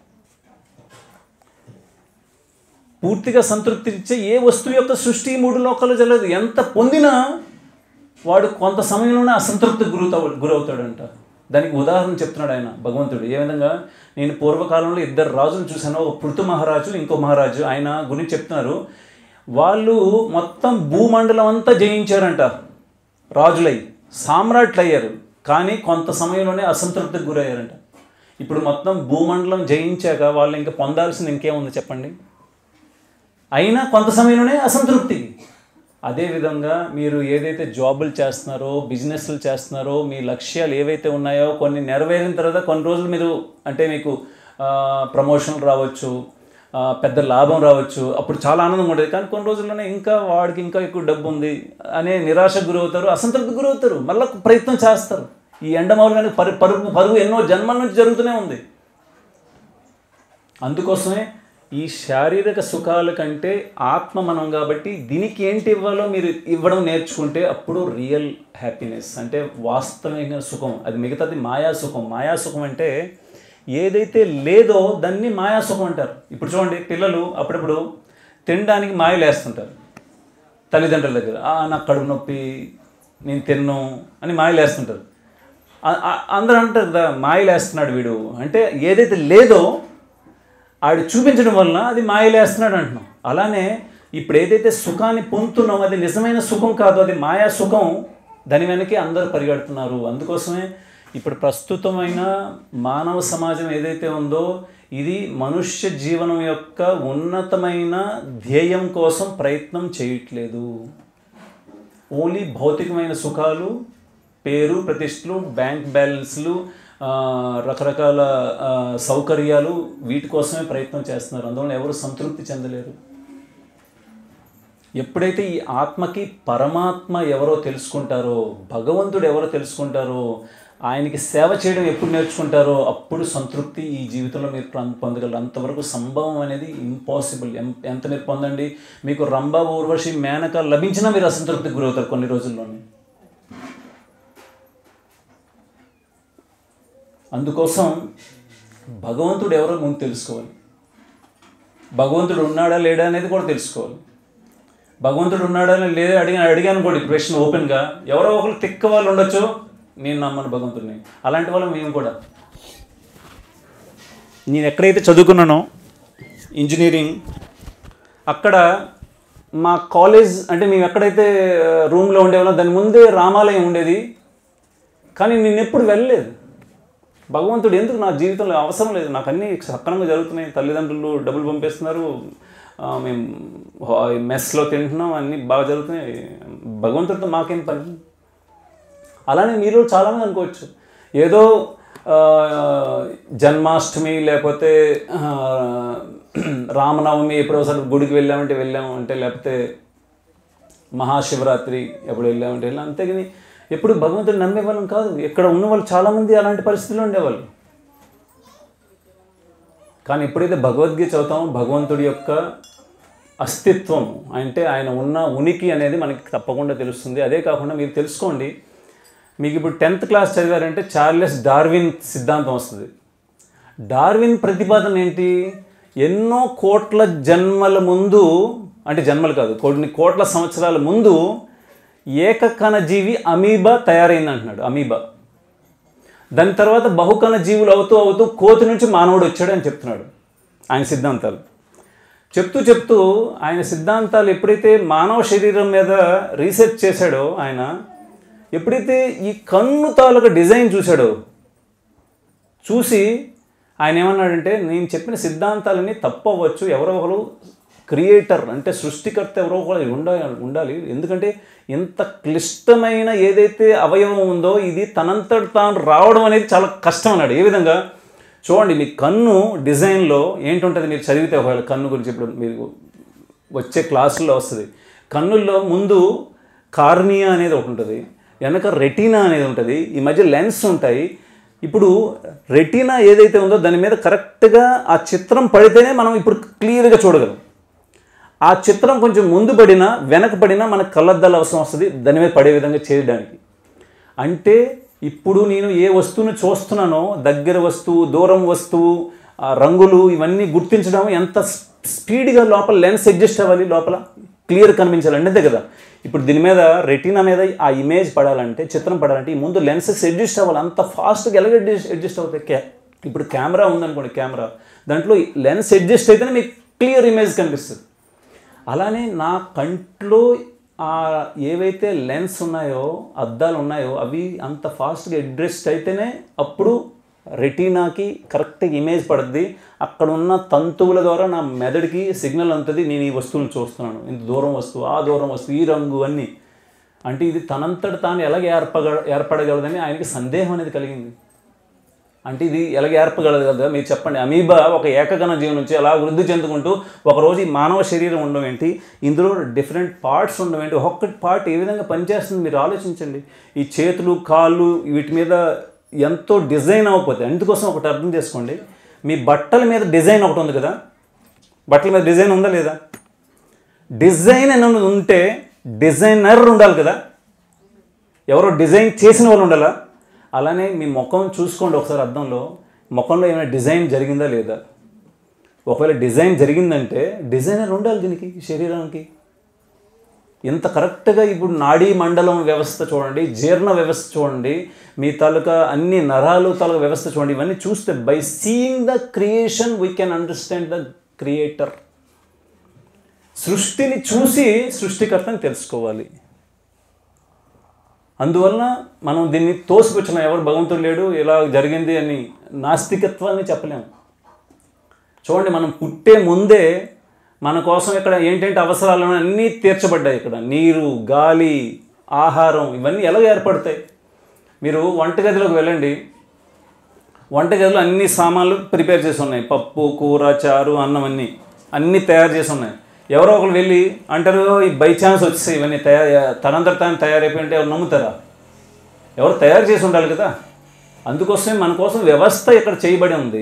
పూర్తిగా సంతృప్తినిచ్చే ఏ వస్తువు యొక్క సృష్టి ఈ మూడు లోకాల్లో జరగలేదు ఎంత పొందినా వాడు కొంత సమయంలోనే అసంతృప్తికి గురవుతా గురవుతాడంట దానికి ఉదాహరణ చెప్తున్నాడు ఆయన భగవంతుడు ఏ విధంగా నేను పూర్వకాలంలో ఇద్దరు రాజులు చూశాను ఒక పృథు మహారాజు ఇంకో మహారాజు ఆయన గురించి చెప్తున్నారు వాళ్ళు మొత్తం భూమండలం అంతా జయించారంట రాజులై సామ్రాట్లు అయ్యారు కానీ కొంత సమయంలోనే అసంతృప్తికి గురయ్యారంట ఇప్పుడు మొత్తం భూమండలం జయించాక వాళ్ళు ఇంకా పొందాల్సింది ఇంకేముంది చెప్పండి అయినా కొంత సమయంలోనే అసంతృప్తి అదేవిధంగా మీరు ఏదైతే జాబులు చేస్తున్నారో బిజినెస్లు చేస్తున్నారో మీ లక్ష్యాలు ఏవైతే ఉన్నాయో కొన్ని నెరవేరిన తర్వాత కొన్ని రోజులు మీరు అంటే మీకు ప్రమోషన్లు రావచ్చు ఆ, పెద్ద లాభం రావచ్చు అప్పుడు చాలా ఆనందంగా ఉంటుంది కానీ కొన్ని రోజుల్లోనే ఇంకా వాడికి ఇంకా ఎక్కువ డబ్బు ఉంది అనే నిరాశకు గురవుతారు అసంతృప్తికి గురవుతారు మళ్ళీ ప్రయత్నం చేస్తారు ఈ ఎండమావులు పరు పరుగు పరుగు ఎన్నో జన్మల నుంచి జరుగుతూనే ఉంది అందుకోసమే ఈ శారీరక సుఖాల కంటే ఆత్మ మనం కాబట్టి దీనికి ఏంటి ఇవ్వాలో మీరు ఇవ్వడం నేర్చుకుంటే అప్పుడు రియల్ హ్యాపీనెస్ అంటే వాస్తవిక సుఖం అది మిగతాది మాయా సుఖం మాయా సుఖం అంటే ఏదైతే లేదో దాన్ని మాయా సుఖం అంటారు ఇప్పుడు చూడండి పిల్లలు అప్పుడప్పుడు తినడానికి మాయలేస్తుంటారు తల్లిదండ్రుల దగ్గర "ఆ, నాకు కడుపు నొప్పి నేను తిన్ను అని మాయలేస్తుంటారు ఆ- ఆ- అందరూ అంటారు కదా మాయలేస్తున్నాడు వీడు అంటే ఏదైతే లేదో ఆడు చూపించడం వలన అది మాయలేస్తున్నాడు అంటున్నాం అలానే ఇప్పుడు ఏదైతే సుఖాన్ని పొందుతున్నామో అది నిజమైన సుఖం కాదు అది మాయా సుఖం దాని వెనకే అందరూ పరిగెడుతున్నారు అందుకోసమే ఇప్పుడు ప్రస్తుతమైన మానవ సమాజం ఏదైతే ఉందో ఇది మనుష్య జీవనం యొక్క ఉన్నతమైన ధ్యేయం కోసం ప్రయత్నం చేయట్లేదు ఓన్లీ భౌతికమైన సుఖాలు పేరు ప్రతిష్టలు బ్యాంక్ బ్యాలెన్స్లు ఆ, రకరకాల ఆ, సౌకర్యాలు వీటి కోసమే ప్రయత్నం చేస్తున్నారు అందువల్ల ఎవరు సంతృప్తి చెందలేరు ఎప్పుడైతే ఈ ఆత్మకి పరమాత్మ ఎవరో తెలుసుకుంటారో భగవంతుడు ఎవరో తెలుసుకుంటారో ఆయనకి సేవ చేయడం ఎప్పుడు నేర్చుకుంటారో అప్పుడు సంతృప్తి ఈ జీవితంలో మీరు పొంద- పొందగలరు అంతవరకు సంభవం అనేది ఇంపాసిబుల్ ఎంత మీరు పొందండి మీకు రంభ ఊర్వశి మేనక లభించినా మీరు అసంతృప్తికి గురవుతారు కొన్ని రోజుల్లోనే అందుకోసం భగవంతుడు ఎవరో ముందు తెలుసుకోవాలి భగవంతుడు ఉన్నాడా లేడా అనేది కూడా తెలుసుకోవాలి భగవంతుడు ఉన్నాడా లేదా అడిగా అడిగాను కూడా ప్రశ్న ఓపెన్గా ఎవరో ఒకరు తిక్క వాళ్ళు ఉండొచ్చు నేను నమ్మను భగవంతుడిని అలాంటి వాళ్ళం మేము కూడా నేను ఎక్కడైతే చదువుకున్నానో ఇంజనీరింగ్ అక్కడ మా కాలేజ్ అంటే మేము ఎక్కడైతే రూమ్లో ఉండేవాళ్ళం దాని ముందే రామాలయం ఉండేది కానీ నేను ఎప్పుడు వెళ్ళలేదు భగవంతుడు ఎందుకు నా జీవితంలో అవసరం లేదు నాకు అన్నీ సక్రమంగా జరుగుతున్నాయి తల్లిదండ్రులు డబ్బులు పంపిస్తున్నారు ఆ, మేము హా- మెస్లో తింటున్నాం అన్నీ బాగా జరుగుతున్నాయి భగవంతుడితో మాకేం పని అలానే మీరు చాలామంది అనుకోవచ్చు ఏదో ఆ, జన్మాష్టమి లేకపోతే ఆ, రామనవమి ఎప్పుడో ఒకసారి గుడికి వెళ్ళామంటే వెళ్ళాము అంటే లేకపోతే మహాశివరాత్రి ఎప్పుడు వెళ్ళామంటే వెళ్ళాం అంతేగాని ఎప్పుడు భగవంతుడు నమ్మే వాళ్ళం కాదు ఇక్కడ ఉన్న వాళ్ళు చాలామంది అలాంటి పరిస్థితుల్లో ఉండేవాళ్ళు కానీ ఎప్పుడైతే భగవద్గీత చదువుతామో భగవంతుడి యొక్క అస్తిత్వం అంటే ఆయన ఉన్న ఉనికి అనేది మనకి తప్పకుండా తెలుస్తుంది అదే కాకుండా మీరు తెలుసుకోండి మీకు ఇప్పుడు టెన్త్ క్లాస్ చదివారంటే చార్లెస్ డార్విన్ సిద్ధాంతం వస్తుంది డార్విన్ ప్రతిపాదన ఏంటి ఎన్నో కోట్ల జన్మల ముందు అంటే జన్మలు కాదు కొన్ని కోట్ల సంవత్సరాల ముందు ఏకకణ జీవి అమీబా తయారైంది అంటున్నాడు అమీబా దాని తర్వాత బహుకణ జీవులు అవుతూ అవుతూ కోతి నుంచి మానవుడు వచ్చాడు అని చెప్తున్నాడు ఆయన సిద్ధాంతాలు చెప్తూ చెప్తూ ఆయన సిద్ధాంతాలు ఎప్పుడైతే మానవ శరీరం మీద రీసెర్చ్ చేశాడో ఆయన ఎప్పుడైతే ఈ కన్ను తాలూకా డిజైన్ చూశాడో చూసి ఆయన ఏమన్నాడంటే నేను చెప్పిన సిద్ధాంతాలన్నీ తప్పు అవ్వచ్చు ఎవరో ఒకరు క్రియేటర్ అంటే సృష్టికర్త ఎవరో ఒకరు ఉండాలి ఉండాలి ఎందుకంటే ఇంత క్లిష్టమైన ఏదైతే అవయవం ఉందో ఇది తనంతట తాను రావడం అనేది చాలా కష్టం అన్నాడు ఏ విధంగా చూడండి మీ కన్ను డిజైన్లో ఏంటుంటుంది మీరు చదివితే ఒకవేళ కన్ను గురించి ఇప్పుడు మీరు వచ్చే క్లాసుల్లో వస్తుంది కన్నుల్లో ముందు కార్నియా అనేది ఒకటి ఉంటుంది వెనక రెటీనా అనేది ఉంటుంది ఈ మధ్య లెన్స్ ఉంటాయి ఇప్పుడు రెటీనా ఏదైతే ఉందో దాని మీద కరెక్ట్గా ఆ చిత్రం పడితేనే మనం ఇప్పుడు క్లియర్గా చూడగలం ఆ చిత్రం కొంచెం ముందు పడినా వెనక పడినా మనకు కళ్ళద్దాలు అవసరం వస్తుంది దాని మీద పడే విధంగా చేయడానికి అంటే ఇప్పుడు నేను ఏ వస్తువును చూస్తున్నానో దగ్గర వస్తువు దూరం వస్తువు ఆ రంగులు ఇవన్నీ గుర్తించడం ఎంత స్పీడ్గా లోపల లెన్స్ అడ్జస్ట్ అవ్వాలి లోపల క్లియర్ కనిపించాలి అంతే కదా ఇప్పుడు దీని మీద రెటీనా మీద ఆ ఇమేజ్ పడాలంటే చిత్రం పడాలంటే ఈ ముందు లెన్సెస్ అడ్జస్ట్ అవ్వాలి అంత ఫాస్ట్గా ఎలాగ అడ్జస్ట్ అడ్జస్ట్ అవుతాయి క్యా ఇప్పుడు కెమెరా ఉందనుకోండి కెమెరా దాంట్లో లెన్స్ అడ్జస్ట్ అయితేనే మీకు క్లియర్ ఇమేజ్ కనిపిస్తుంది అలానే నా కంట్లో ఆ ఏవైతే లెన్స్ ఉన్నాయో అద్దాలు ఉన్నాయో అవి అంత ఫాస్ట్గా అడ్జస్ట్ అయితేనే అప్పుడు రెటీనాకి కరెక్ట్గా ఇమేజ్ పడుద్ది అక్కడ ఉన్న తంతువుల ద్వారా నా మెదడుకి సిగ్నల్ అందుతుంది నేను ఈ వస్తువుని చూస్తున్నాను ఇంత దూరం వస్తువు ఆ దూరం వస్తువు ఈ రంగు అన్నీ అంటే ఇది తనంతట తాను ఎలాగ ఏర్పగ ఏర్పడగలదని ఆయనకి సందేహం అనేది కలిగింది అంటే ఇది ఎలాగ ఏర్పగలదు కదా మీరు చెప్పండి అమీబా ఒక ఏకగణ జీవం నుంచి అలా వృద్ధి చెందుకుంటూ ఒకరోజు ఈ మానవ శరీరం ఉండడం ఏంటి ఇందులో డిఫరెంట్ పార్ట్స్ ఉండడం ఏంటి ఒక్కొక్కటి పార్ట్ ఏ విధంగా పనిచేస్తుంది మీరు ఆలోచించండి ఈ చేతులు కాళ్ళు వీటి మీద ఎంతో డిజైన్ అవ్వకపోతే అందుకోసం ఒకటి అర్థం చేసుకోండి మీ బట్టల మీద డిజైన్ ఒకటి ఉంది కదా బట్టల మీద డిజైన్ ఉందా లేదా డిజైన్ అనేది ఉంటే డిజైనర్ ఉండాలి కదా ఎవరో డిజైన్ చేసిన వాళ్ళు ఉండాలా అలానే మీ ముఖం చూసుకోండి ఒకసారి అద్దంలో ముఖంలో ఏమైనా డిజైన్ జరిగిందా లేదా ఒకవేళ డిజైన్ జరిగిందంటే డిజైనర్ ఉండాలి దీనికి ఈ శరీరానికి ఇంత కరెక్ట్గా ఇప్పుడు నాడీ మండలం వ్యవస్థ చూడండి జీర్ణ వ్యవస్థ చూడండి మీ తాలూకా అన్ని నరాలు తాలూకా వ్యవస్థ చూడండి ఇవన్నీ చూస్తే by seeing the creation we can understand the creator సృష్టిని చూసి సృష్టికర్తని తెలుసుకోవాలి అందువలన మనం దీన్ని తోసిపుచ్చిన ఎవరు భగవంతుడు లేడు ఇలా జరిగింది అని నాస్తికత్వాన్ని చెప్పలేము చూడండి మనం పుట్టే ముందే మన కోసం ఇక్కడ ఏంటంటే అవసరాలు అన్నీ తీర్చబడ్డాయి ఇక్కడ నీరు గాలి ఆహారం ఇవన్నీ ఎలా ఏర్పడతాయి మీరు వంటగదిలోకి వెళ్ళండి వంటగదిలో అన్ని సామాన్లు ప్రిపేర్ చేసి ఉన్నాయి పప్పు కూర చారు అన్నం అన్నీ అన్నీ తయారు చేసి ఉన్నాయి ఎవరో ఒకరు వెళ్ళి అంటారు ఈ బై ఛాన్స్ వచ్చేసాయి ఇవన్నీ తయారు తనంతట తాను తయారైపోయి అంటే ఎవరు నమ్ముతారా ఎవరు తయారు చేసి ఉండాలి కదా అందుకోసమే మన కోసం వ్యవస్థ ఇక్కడ చేయబడి ఉంది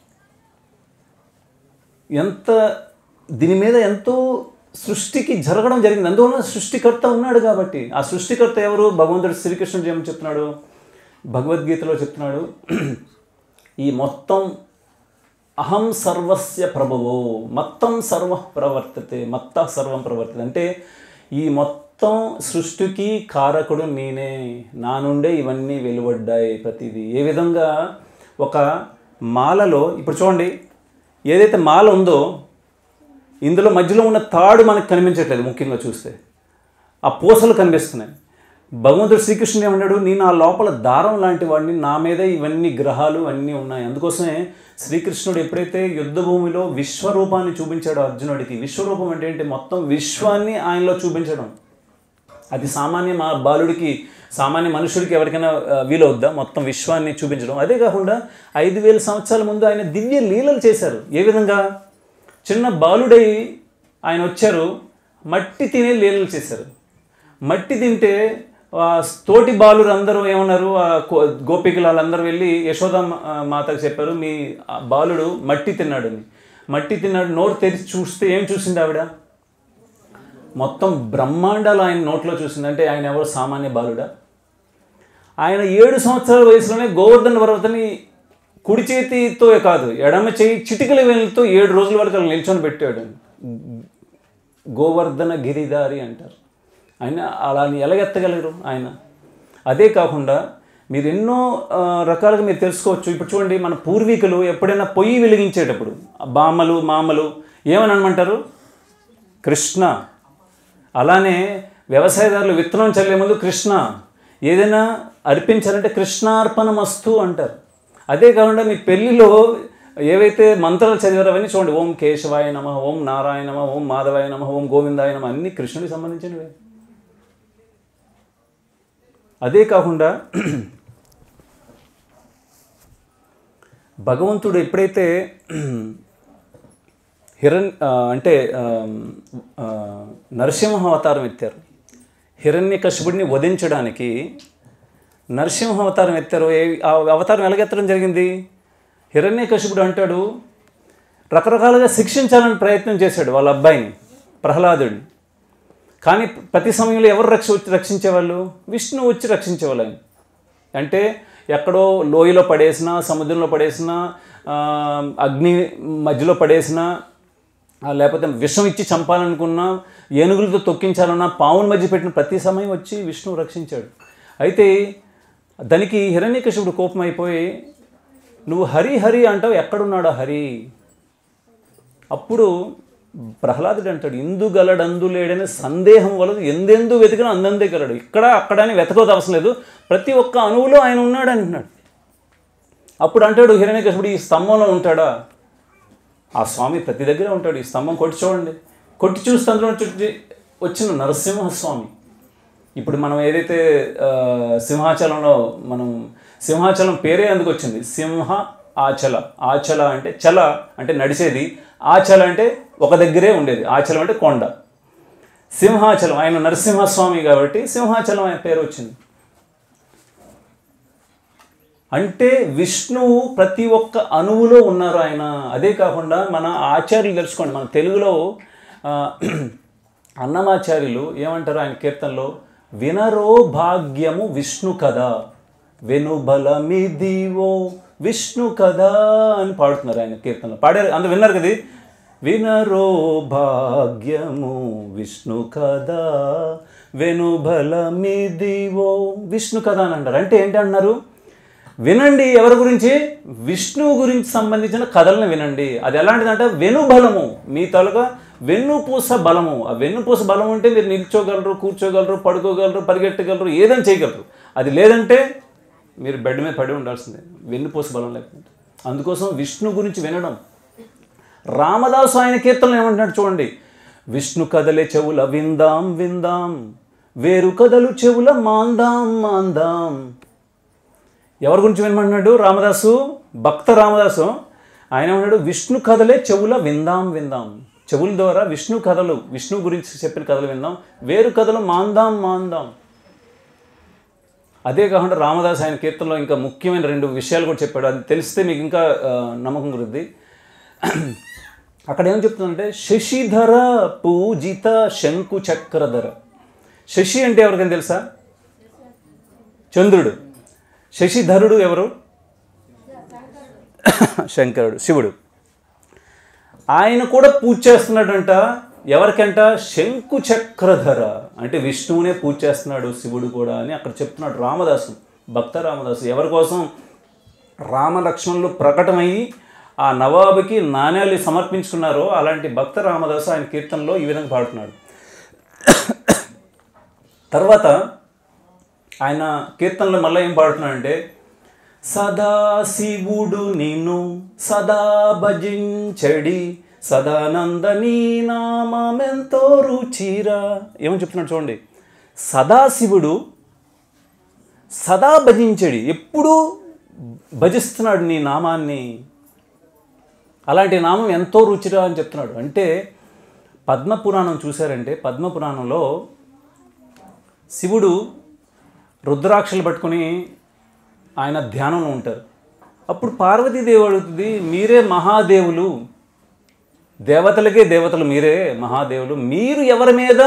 ఎంత దీని మీద ఎంతో సృష్టికి జరగడం జరిగింది అందువలన సృష్టికర్త ఉన్నాడు కాబట్టి ఆ సృష్టికర్త ఎవరు భగవంతుడు శ్రీకృష్ణుడు ఏమని చెప్తున్నాడు భగవద్గీతలో చెప్తున్నాడు ఈ మొత్తం అహం సర్వస్య ప్రభువో మొత్తం సర్వ ప్రవర్తతే మత్త సర్వం ప్రవర్తతే అంటే ఈ మొత్తం సృష్టికి కారకుడు నేనే నా నుండే ఇవన్నీ వెలువడ్డాయి ప్రతిదీ ఏ విధంగా ఒక మాలలో ఇప్పుడు చూడండి ఏదైతే మాల ఉందో ఇందులో మధ్యలో ఉన్న తాడు మనకు కనిపించట్లేదు ముఖ్యంగా చూస్తే ఆ పూసలు కనిపిస్తున్నాయి భగవంతుడు శ్రీకృష్ణుడు ఏమన్నాడు నేను ఆ లోపల దారం లాంటి వాడిని నా మీదే ఇవన్నీ గ్రహాలు అన్నీ ఉన్నాయి అందుకోసమే శ్రీకృష్ణుడు ఎప్పుడైతే యుద్ధ భూమిలో విశ్వరూపాన్ని చూపించాడో అర్జునుడికి విశ్వరూపం అంటే ఏంటి మొత్తం విశ్వాన్ని ఆయనలో చూపించడం అది సామాన్య మా బాలుడికి సామాన్య మనుషుడికి ఎవరికైనా ఆ, వీలవుద్దా మొత్తం విశ్వాన్ని చూపించడం అదే కాకుండా ఐదు వేల సంవత్సరాల ముందు ఆయన దివ్య లీలలు చేశారు ఏ విధంగా చిన్న బాలుడై ఆయన వచ్చారు మట్టి తినే లీలలు చేశారు మట్టి తింటే ఆ తోటి బాలురు అందరూ ఏమన్నారు ఆ కో- గోపికలు వాళ్ళందరూ వెళ్ళి యశోద మా- మాతకు చెప్పారు మీ ఆ బాలుడు మట్టి తిన్నాడని మట్టి తిన్నాడు నోరు తెరిచి చూస్తే ఏం చూసింది ఆవిడ మొత్తం బ్రహ్మాండాలు ఆయన నోట్లో చూసింది అంటే ఆయన ఎవరు సామాన్య బాలుడా ఆయన ఏడు సంవత్సరాల వయసులోనే గోవర్ధన పర్వతని కుడి చేతితో కాదు ఎడమ చేయి చిటికల వేలతో ఏడు రోజుల వరకు అలా నిల్చొని పెట్టాడు గోవర్ధన గిరిదారి అంటారు ఆయన అలా ఎలాగెత్తగలరు ఆయన అదే కాకుండా మీరు ఎన్నో ఆ, రకాలుగా మీరు తెలుసుకోవచ్చు ఇప్పుడు చూడండి మన పూర్వీకులు ఎప్పుడైనా పొయ్యి వెలిగించేటప్పుడు ఆ బామ్మలు మామలు ఏమని అనమంటారు కృష్ణ అలానే వ్యవసాయదారులు విత్తనం చల్లే ముందు కృష్ణ ఏదైనా అర్పించాలంటే కృష్ణార్పణమస్తు అంటారు అదే కాకుండా మీ పెళ్ళిలో ఏవైతే మంత్రాలు చదివారో అవన్నీ చూడండి ఓం కేశవాయ నమ ఓం నారాయణ నమ ఓం మాధవాయ నమ ఓం గోవిందాయ నమ అన్నీ కృష్ణుడికి సంబంధించినవే అదే కాకుండా భగవంతుడు ఎప్పుడైతే హిరణ్ ఆ, అంటే ఆ, ఆ, నరసింహ అవతారం ఎత్తారు హిరణ్య కశిపుడిని వధించడానికి నరసింహ అవతారం ఎత్తారు ఏ ఆ అవతారం ఎలాగెత్తడం జరిగింది హిరణ్య కశిపుడు అంటాడు రకరకాలుగా శిక్షించాలని ప్రయత్నం చేశాడు వాళ్ళ అబ్బాయిని ప్రహ్లాదుడిని కానీ ప్రతి సమయంలో ఎవరు రక్ష వచ్చి రక్షించేవాళ్ళు విష్ణువు వచ్చి రక్షించేవాళ్ళు ఆయన అంటే ఎక్కడో లోయలో పడేసినా సముద్రంలో పడేసినా ఆ, అగ్ని మధ్యలో పడేసినా ఆ, లేకపోతే విషం ఇచ్చి చంపాలనుకున్నా ఏనుగులతో తొక్కించాలన్నా పావుల మధ్య పెట్టిన ప్రతి సమయం వచ్చి విష్ణువు రక్షించాడు అయితే దానికి హిరణ్యకశిపుడు కోపం అయిపోయి నువ్వు హరి హరి అంటావు ఎక్కడున్నాడు ఆ హరి అప్పుడు ప్రహ్లాదుడు అంటాడు ఇందు గలడందు లేడని సందేహం వలదు ఎందెందు వెతికినా అందందే గలడు ఇక్కడ అక్కడ అని వెతకోదు అవసరం లేదు ప్రతి ఒక్క అణువులో ఆయన ఉన్నాడు అంటున్నాడు అప్పుడు అంటాడు హిరణ్యకశిపుడు ఈ స్తంభంలో ఉంటాడా ఆ స్వామి ప్రతి దగ్గర ఉంటాడు ఈ స్తంభం కొట్టి చూడండి కొట్టి చూస్తే అందులో నుంచి వచ్చిన నరసింహస్వామి ఇప్పుడు మనం ఏదైతే ఆ, సింహాచలంలో మనం సింహాచలం పేరే అందుకు వచ్చింది సింహ ఆచల ఆచల అంటే చల అంటే నడిచేది ఆచల అంటే ఒక దగ్గరే ఉండేది ఆచలం అంటే కొండ సింహాచలం ఆయన నరసింహస్వామి కాబట్టి సింహాచలం ఆయన పేరు వచ్చింది అంటే విష్ణువు ప్రతి ఒక్క అణువులో ఉన్నారు ఆయన అదే కాకుండా మన ఆచార్యులు తెలుసుకోండి మన తెలుగులో ఆ, అన్నమాచార్యులు ఏమంటారు ఆయన కీర్తనలో వినరో భాగ్యము విష్ణు కదా వెనుబలమిదివో విష్ణు కదా అని పాడుతున్నారు ఆయన కీర్తనలో పాడారు అంత విన్నారు కదా ఇది? వినరో భాగ్యము విష్ణు కదా వెనుబలమిదివో విష్ణు కదా అని అంటారు అంటే ఏంటి అంటున్నారు వినండి ఎవరి గురించి విష్ణువు గురించి సంబంధించిన కథలను వినండి అది ఎలాంటిదంటే వెనుబలము మీ తాలూకా వెన్నుపూస బలము ఆ వెన్నుపూస బలం ఉంటే మీరు నిల్చోగలరు కూర్చోగలరు పడుకోగలరు పరిగెట్టగలరు ఏదైనా చేయగలరు అది లేదంటే మీరు బెడ్ మీద పడి ఉండాల్సిందే వెన్నుపూస బలం లేకపోతే అందుకోసం విష్ణు గురించి వినడం రామదాసు ఆయన కీర్తనలు ఏమంటున్నాడు చూడండి విష్ణు కథలే చెవుల విందాం విందాం వేరు కథలు చెవుల మాందాం మాందాం ఎవరి గురించి వినమన్నాడు రామదాసు భక్త రామదాసు ఆయన ఏమన్నాడు విష్ణు కథలే చెవుల విందాం విందాం చెవుల ద్వారా విష్ణు కథలు విష్ణు గురించి చెప్పిన కథలు విందాం వేరు కథలు మాందాం మాందాం అదే కాకుండా రామదాస్ ఆయన కీర్తనలో ఇంకా ముఖ్యమైన రెండు విషయాలు కూడా చెప్పాడు అది తెలిస్తే మీకు ఇంకా ఆ, నమ్మకం కుదిరిద్ది అక్కడ ఏం చెప్తుందంటే శశిధర పూజిత శంకు చక్రధర శశి అంటే ఎవరికైనా తెలుసా చంద్రుడు శశిధరుడు ఎవరు శంకరుడు శివుడు ఆయన కూడా పూజ చేస్తున్నాడంట ఎవరికంట శంకు చక్రధర అంటే విష్ణువునే పూజ చేస్తున్నాడు శివుడు కూడా అని అక్కడ చెప్తున్నాడు రామదాసు భక్త రామదాసు ఎవరి కోసం రామలక్ష్మణులు ప్రకటమయ్యి ఆ నవాబుకి నాణ్యాలు సమర్పించుకున్నారో అలాంటి భక్త రామదాసు ఆయన కీర్తనలో ఈ విధంగా పాడుతున్నాడు తర్వాత ఆయన కీర్తనలో మళ్ళీ ఏం పాడుతున్నాడంటే సదా శివుడు నిన్ను సదా భజించడి సదానంద నీ నామెంతో రుచిరా ఏమని చెప్తున్నాడు చూడండి సదాశివుడు సదా భజించడి ఎప్పుడూ భజిస్తున్నాడు నీ నామాన్ని అలాంటి నామం ఎంతో రుచిరా అని చెప్తున్నాడు అంటే పద్మపురాణం చూశారంటే పద్మపురాణంలో శివుడు రుద్రాక్షలు పట్టుకొని ఆయన ధ్యానంలో ఉంటారు అప్పుడు పార్వతీదేవి అడుగుతుంది మీరే మహాదేవులు దేవతలకే దేవతలు మీరే మహాదేవులు మీరు ఎవరి మీద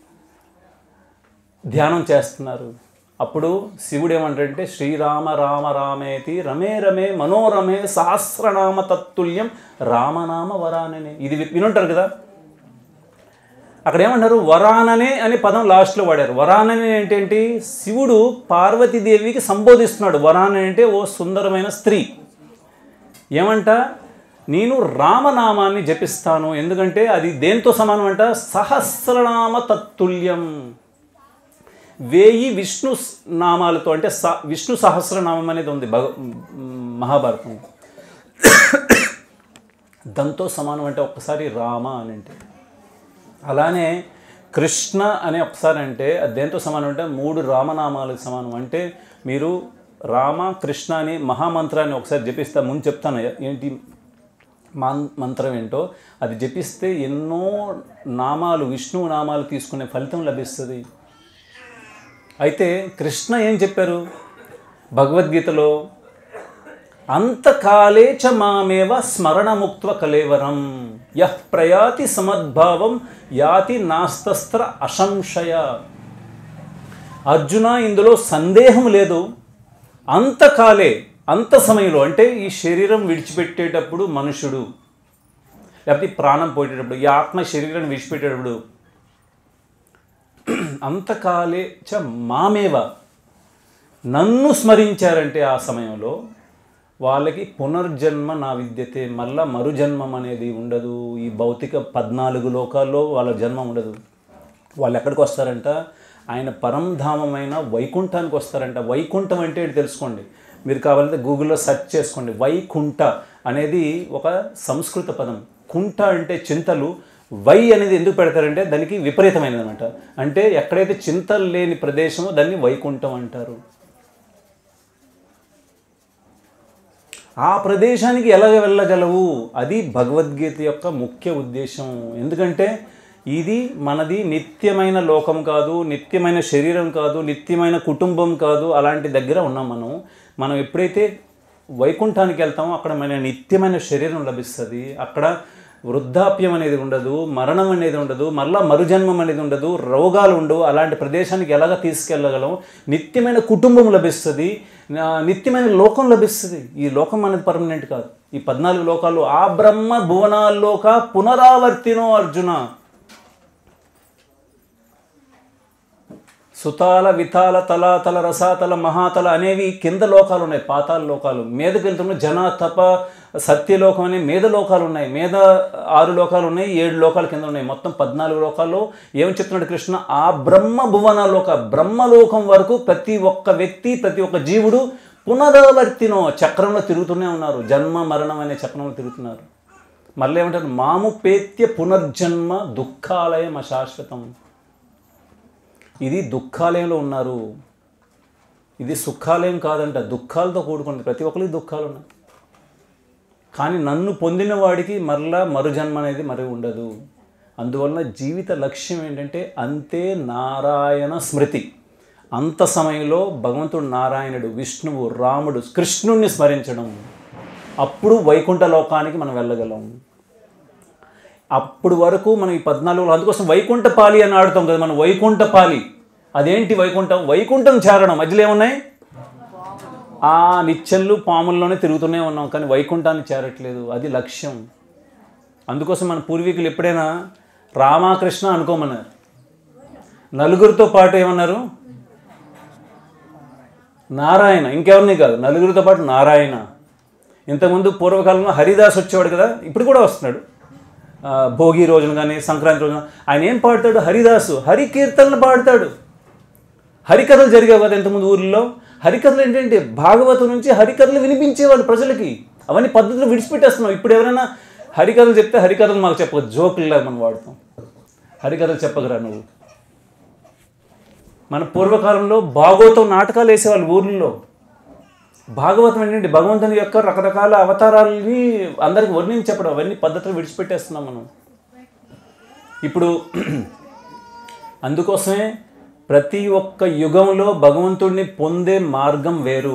ధ్యానం చేస్తున్నారు అప్పుడు శివుడు ఏమంటాడంటే శ్రీరామ రామ రామేతి రమే రమే మనోరమే సహస్రనామ తత్తుల్యం రామనామ వరాననే ఇది వి- వినుంటారు కదా అక్కడ ఏమంటారు వరాననే అనే పదం లాస్ట్లో వాడారు వరాననే ఏంటంటే శివుడు పార్వతీదేవికి సంబోధిస్తున్నాడు వరాననే అంటే ఓ సుందరమైన స్త్రీ ఏమంట నేను రామనామాన్ని జపిస్తాను ఎందుకంటే అది దేంతో సమానం అంట సహస్రనామ తత్తుల్యం వేయి విష్ణు స్- నామాలతో అంటే స విష్ణు సహస్రనామం అనేది ఉంది భగ మహాభారతం దాంతో సమానం అంటే ఒక్కసారి రామ అని అంటే అలానే కృష్ణ అనే ఒకసారి అంటే అది దేంతో సమానం అంటే మూడు రామనామాలకు సమానం అంటే మీరు రామ కృష్ణ అని మహామంత్రాన్ని ఒకసారి జపిస్తా ముందు చెప్తాను ఏంటి మం- మంత్రం ఏంటో అది జపిస్తే ఎన్నో నామాలు విష్ణువు నామాలు తీసుకునే ఫలితం లభిస్తుంది అయితే కృష్ణ ఏం చెప్పారు భగవద్గీతలో అంతకాలే చ మామేవ స్మరణముక్త్వ కలేవరం యః ప్రయాతి సమద్భావం యాతి నాస్తస్త్ర అసంశయ అర్జున ఇందులో సందేహం లేదు అంతకాలే అంత సమయంలో అంటే ఈ శరీరం విడిచిపెట్టేటప్పుడు మనుషుడు లేకపోతే ఈ ప్రాణం పోయేటప్పుడు ఈ ఆత్మ శరీరాన్ని విడిచిపెట్టేటప్పుడు అంతకాలే చ మామేవ నన్ను స్మరించారంటే ఆ సమయంలో వాళ్ళకి పునర్జన్మ నా విద్యతే మళ్ళా మరుజన్మం అనేది ఉండదు ఈ భౌతిక పద్నాలుగు లోకాల్లో వాళ్ళ జన్మ ఉండదు వాళ్ళు ఎక్కడికి వస్తారంట ఆయన పరంధామమైన వైకుంఠానికి వస్తారంట వైకుంఠం అంటే ఏంటి తెలుసుకోండి మీరు కావాలంటే గూగుల్లో సెర్చ్ చేసుకోండి వైకుంఠ అనేది ఒక సంస్కృత పదం కుంఠ అంటే చింతలు వై అనేది ఎందుకు పెడతారంటే దానికి విపరీతమైనది అనమాట అంటే ఎక్కడైతే చింతలు లేని ప్రదేశమో దాన్ని వైకుంఠం అంటారు ఆ ప్రదేశానికి ఎలాగ వెళ్ళగలవు అది భగవద్గీత యొక్క ముఖ్య ఉద్దేశం ఎందుకంటే ఇది మనది నిత్యమైన లోకం కాదు నిత్యమైన శరీరం కాదు నిత్యమైన కుటుంబం కాదు అలాంటి దగ్గర ఉన్నాం మనం మనం ఎప్పుడైతే వైకుంఠానికి వెళ్తామో అక్కడ మన నిత్యమైన శరీరం లభిస్తుంది అక్కడ వృద్ధాప్యం అనేది ఉండదు మరణం అనేది ఉండదు మళ్ళా మరుజన్మం అనేది ఉండదు రోగాలు ఉండవు అలాంటి ప్రదేశానికి ఎలాగ తీసుకెళ్ళగలం నిత్యమైన కుటుంబం లభిస్తుంది ఆ, నిత్యమైన లోకం లభిస్తుంది ఈ లోకం అనేది పర్మనెంట్ కాదు ఈ పద్నాలుగు లోకాలు ఆ బ్రహ్మ భువనాల్లోక పునరావర్తినో అర్జున సుతాల వితాల తలాతల రసాతల మహాతల అనేవి కింద లోకాలు ఉన్నాయి పాతాల లోకాలు మీదకి వెళ్తున్న జన తప సత్యలోకం అనే మీద లోకాలు ఉన్నాయి మీద ఆరు లోకాలు ఉన్నాయి ఏడు లోకాలు కింద ఉన్నాయి మొత్తం పద్నాలుగు లోకాల్లో ఏమని చెప్తున్నాడు కృష్ణ ఆ బ్రహ్మ భువన లోక బ్రహ్మలోకం వరకు ప్రతి ఒక్క వ్యక్తి ప్రతి ఒక్క జీవుడు పునరావర్తినో చక్రంలో తిరుగుతూనే ఉన్నారు జన్మ మరణం అనే చక్రంలో తిరుగుతున్నారు మళ్ళీ ఏమంటారు మాము పేత్య పునర్జన్మ దుఃఖాలయం అశాశ్వతం ఇది దుఃఖాలయంలో ఉన్నారు ఇది సుఖాలయం కాదంట దుఃఖాలతో కూడుకుంది ప్రతి ఒక్కరికి దుఃఖాలు ఉన్నాయి కానీ నన్ను పొందిన వాడికి మరలా మరుజన్మ అనేది మరి ఉండదు అందువలన జీవిత లక్ష్యం ఏంటంటే అంతే నారాయణ స్మృతి అంత సమయంలో భగవంతుడు నారాయణుడు విష్ణువు రాముడు కృష్ణుణ్ణి స్మరించడం అప్పుడు వైకుంఠ లోకానికి మనం వెళ్ళగలం అప్పుడు వరకు మనం ఈ పద్నాలుగు అందుకోసం వైకుంఠ పాలి అని ఆడుతాం కదా మనం వైకుంఠ పాలి అదేంటి వైకుంఠం వైకుంఠం చేరడం మధ్యలో ఏమున్నాయి ఆ నిత్యంలు పాముల్లోనే తిరుగుతూనే ఉన్నాం కానీ వైకుంఠాన్ని చేరట్లేదు అది లక్ష్యం అందుకోసం మన పూర్వీకులు ఎప్పుడైనా రామకృష్ణ అనుకోమన్నారు నలుగురితో పాటు ఏమన్నారు నారాయణ ఇంకెవరిని కాదు నలుగురితో పాటు నారాయణ ఇంతకుముందు పూర్వకాలంలో హరిదాస్ వచ్చేవాడు కదా ఇప్పుడు కూడా వస్తున్నాడు ఆ, భోగి రోజున కానీ సంక్రాంతి రోజున ఆయన ఏం పాడతాడు హరిదాసు హరి కీర్తనలు పాడతాడు హరికథలు జరిగావు కదా ఇంతకుముందు ఊర్లో హరికథలు ఏంటంటే భాగవతం నుంచి హరికథలు వినిపించేవాళ్ళు ప్రజలకి అవన్నీ పద్ధతులు విడిచిపెట్టేస్తున్నాం ఇప్పుడు ఎవరైనా హరికథలు చెప్తే హరికథలు మాకు చెప్పదు జోకుల్లా మనం వాడతాం హరికథలు చెప్పగరా నువ్వు మన పూర్వకాలంలో భాగవతం నాటకాలు వేసేవాళ్ళు ఊర్లలో భాగవతం ఏంటంటే భగవంతుని యొక్క రకరకాల అవతారాలని అందరికి వర్ణించి చెప్పడం అవన్నీ పద్ధతులు విడిచిపెట్టేస్తున్నాం మనం ఇప్పుడు అందుకోసమే ప్రతి ఒక్క యుగంలో భగవంతుడిని పొందే మార్గం వేరు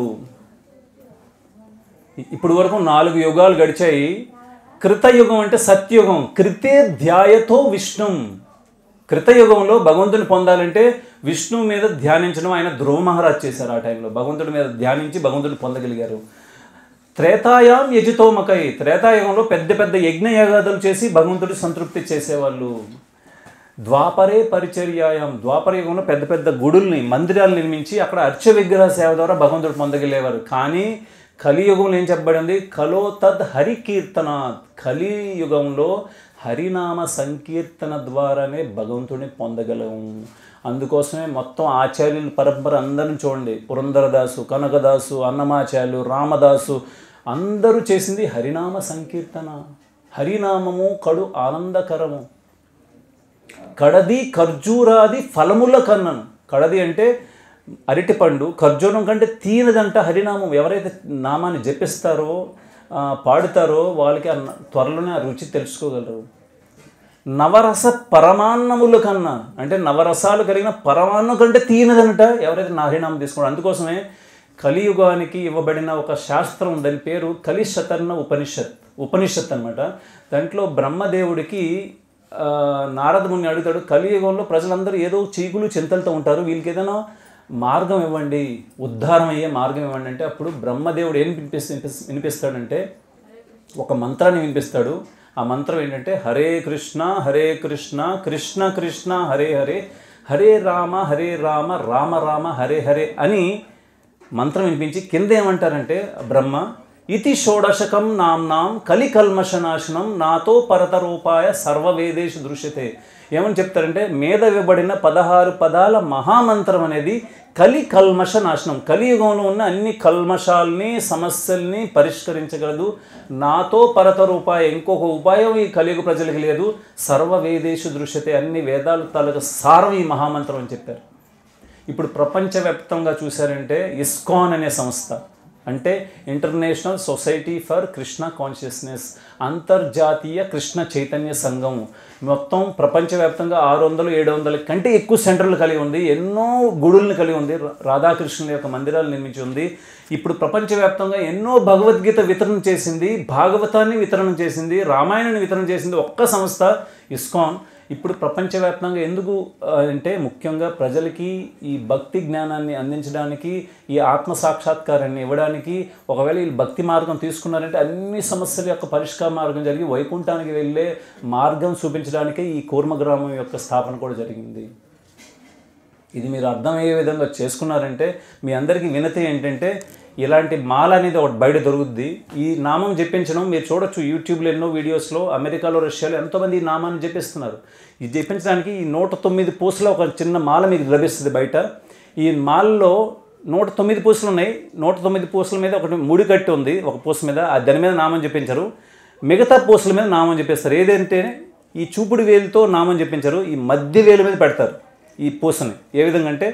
ఇప్పుడు వరకు నాలుగు యుగాలు గడిచాయి కృతయుగం అంటే సత్యుగం కృతే ధ్యాయతో విష్ణుం కృతయుగంలో భగవంతుని పొందాలంటే విష్ణువు మీద ధ్యానించడం ఆయన ధ్రువ మహారాజ్ చేశారు ఆ టైంలో భగవంతుడి మీద ధ్యానించి భగవంతుడిని పొందగలిగారు త్రేతాయాం యజితోమకై త్రేతాయుగంలో పెద్ద పెద్ద యజ్ఞ యాగాదులు చేసి భగవంతుడి సంతృప్తి చేసేవాళ్ళు ద్వాపరే పరిచర్యాయం ద్వాపర యుగంలో పెద్ద పెద్ద గుడుల్ని మందిరాలు నిర్మించి అక్కడ అర్చ విగ్రహ సేవ ద్వారా భగవంతుడు పొందగలేవారు కానీ కలియుగంలో ఏం చెప్పబడింది కలో తద్ హరి కీర్తనాత్ కలియుగంలో హరినామ సంకీర్తన ద్వారానే భగవంతుడిని పొందగలము అందుకోసమే మొత్తం ఆచార్యుల పరంపర అందరిని చూడండి పురంధరదాసు కనకదాసు అన్నమాచార్యులు రామదాసు అందరూ చేసింది హరినామ సంకీర్తన హరినామము కడు ఆనందకరము కడది ఖర్జూరాది ఫలముల కన్నను కడది అంటే అరటిపండు ఖర్జూరం కంటే తీనదంట హరినామం ఎవరైతే నామాన్ని జపిస్తారో ఆ, పాడుతారో వాళ్ళకి ఆ న- త్వరలోనే ఆ రుచి తెలుసుకోగలరు నవరస పరమాన్నముల కన్నా అంటే నవరసాలు కలిగిన పరమాన్నం కంటే తీనదనట ఎవరైతే నా హరినామం తీసుకున్నారో అందుకోసమే కలియుగానికి ఇవ్వబడిన ఒక శాస్త్రం దాని పేరు కలిశతర్ణ ఉపనిషత్ ఉపనిషత్ అన్నమాట దాంట్లో బ్రహ్మదేవుడికి ఆ, నారద ముని అడుగుతాడు కలియుగంలో ప్రజలందరూ ఏదో చీకులు చింతలతో ఉంటారు వీళ్ళకి ఏదైనా మార్గం ఇవ్వండి ఉద్ధారం అయ్యే మార్గం ఇవ్వండి అంటే అప్పుడు బ్రహ్మదేవుడు ఏం వినిపిస్తు వినిపిస్తాడంటే ఒక మంత్రాన్ని వినిపిస్తాడు ఆ మంత్రం ఏంటంటే హరే కృష్ణ హరే కృష్ణ కృష్ణ కృష్ణ హరే హరే హరే రామ హరే రామ రామ రామ హరే హరే అని మంత్రం వినిపించి కింద ఏమంటారంటే బ్రహ్మ ఇతి షోడశకం నాంనాం కలి కల్మషనాశనం నాతో పరతరూపాయ సర్వవేదేశు దృశ్యతే ఏమని చెప్తారంటే మీద ఇవ్వబడిన పదహారు పదాల మహామంత్రం అనేది కలి కల్మష నాశనం కలియుగంలో ఉన్న అన్ని కల్మషాల్ని సమస్యల్ని పరిష్కరించగలదు నాతో పరతర ఉపాయం ఇంకొక ఉపాయం ఈ కలియుగ ప్రజలకు లేదు సర్వవేదేశు దృశ్యతే అన్ని వేదాలు తాలూకు సారం ఈ మహామంత్రం అని చెప్పారు ఇప్పుడు ప్రపంచవ్యాప్తంగా చూశారంటే ఇస్కాన్ అనే సంస్థ అంటే International Society for Krishna Consciousness అంతర్జాతీయ కృష్ణ చైతన్య సంఘం మొత్తం ప్రపంచవ్యాప్తంగా ఆరు వందలు ఏడు వందల కంటే ఎక్కువ సెంటర్లు కలిగి ఉంది ఎన్నో గుడుల్ని కలిగి ఉంది రా- రాధాకృష్ణుల యొక్క మందిరాలు నిర్మించి ఉంది ఇప్పుడు ప్రపంచవ్యాప్తంగా ఎన్నో భగవద్గీత వితరణ చేసింది భాగవతాన్ని వితరణ చేసింది రామాయణాన్ని వితరణ చేసింది ఒక్క సంస్థ ఇస్కాన్ ఇప్పుడు ప్రపంచవ్యాప్తంగా ఎందుకు ఆ, అంటే ముఖ్యంగా ప్రజలకి ఈ భక్తి జ్ఞానాన్ని అందించడానికి ఈ ఆత్మ సాక్షాత్కారాన్ని ఇవ్వడానికి ఒకవేళ ఈ భక్తి మార్గం తీసుకున్నారంటే అన్ని సమస్యల యొక్క పరిష్కార మార్గం జరిగి వైకుంఠానికి వెళ్ళే మార్గం చూపించడానికే ఈ కూర్మగ్రామం యొక్క స్థాపన కూడా జరిగింది ఇది మీరు అర్థమయ్యే విధంగా చేసుకున్నారంటే మీ అందరికీ వినతి ఏంటంటే ఇలాంటి మాల అనేది ఒకటి బయట దొరుకుద్ది ఈ నామం జపించడం మీరు చూడొచ్చు యూట్యూబ్లో ఎన్నో వీడియోస్లో అమెరికాలో రష్యాలో ఎంతోమంది ఈ నామాన్ని జపిస్తున్నారు ఇది జపించడానికి ఈ నూట తొమ్మిది పూసల ఒక చిన్న మాల మీకు లభిస్తుంది బయట ఈ మాలలో నూట తొమ్మిది పూసలు ఉన్నాయి నూట తొమ్మిది పూసల మీద ఒకటి ముడి కట్టి ఉంది ఒక పూస మీద ఆ దాని మీద నామం చెప్పించరు మిగతా పూసల మీద నామం చెప్పేస్తారు ఏదంటే ఈ చూపుడు వేలుతో నామం చెప్పించరు ఈ మధ్య వేలు మీద పెడతారు ఈ పూసని ఏ విధంగా అంటే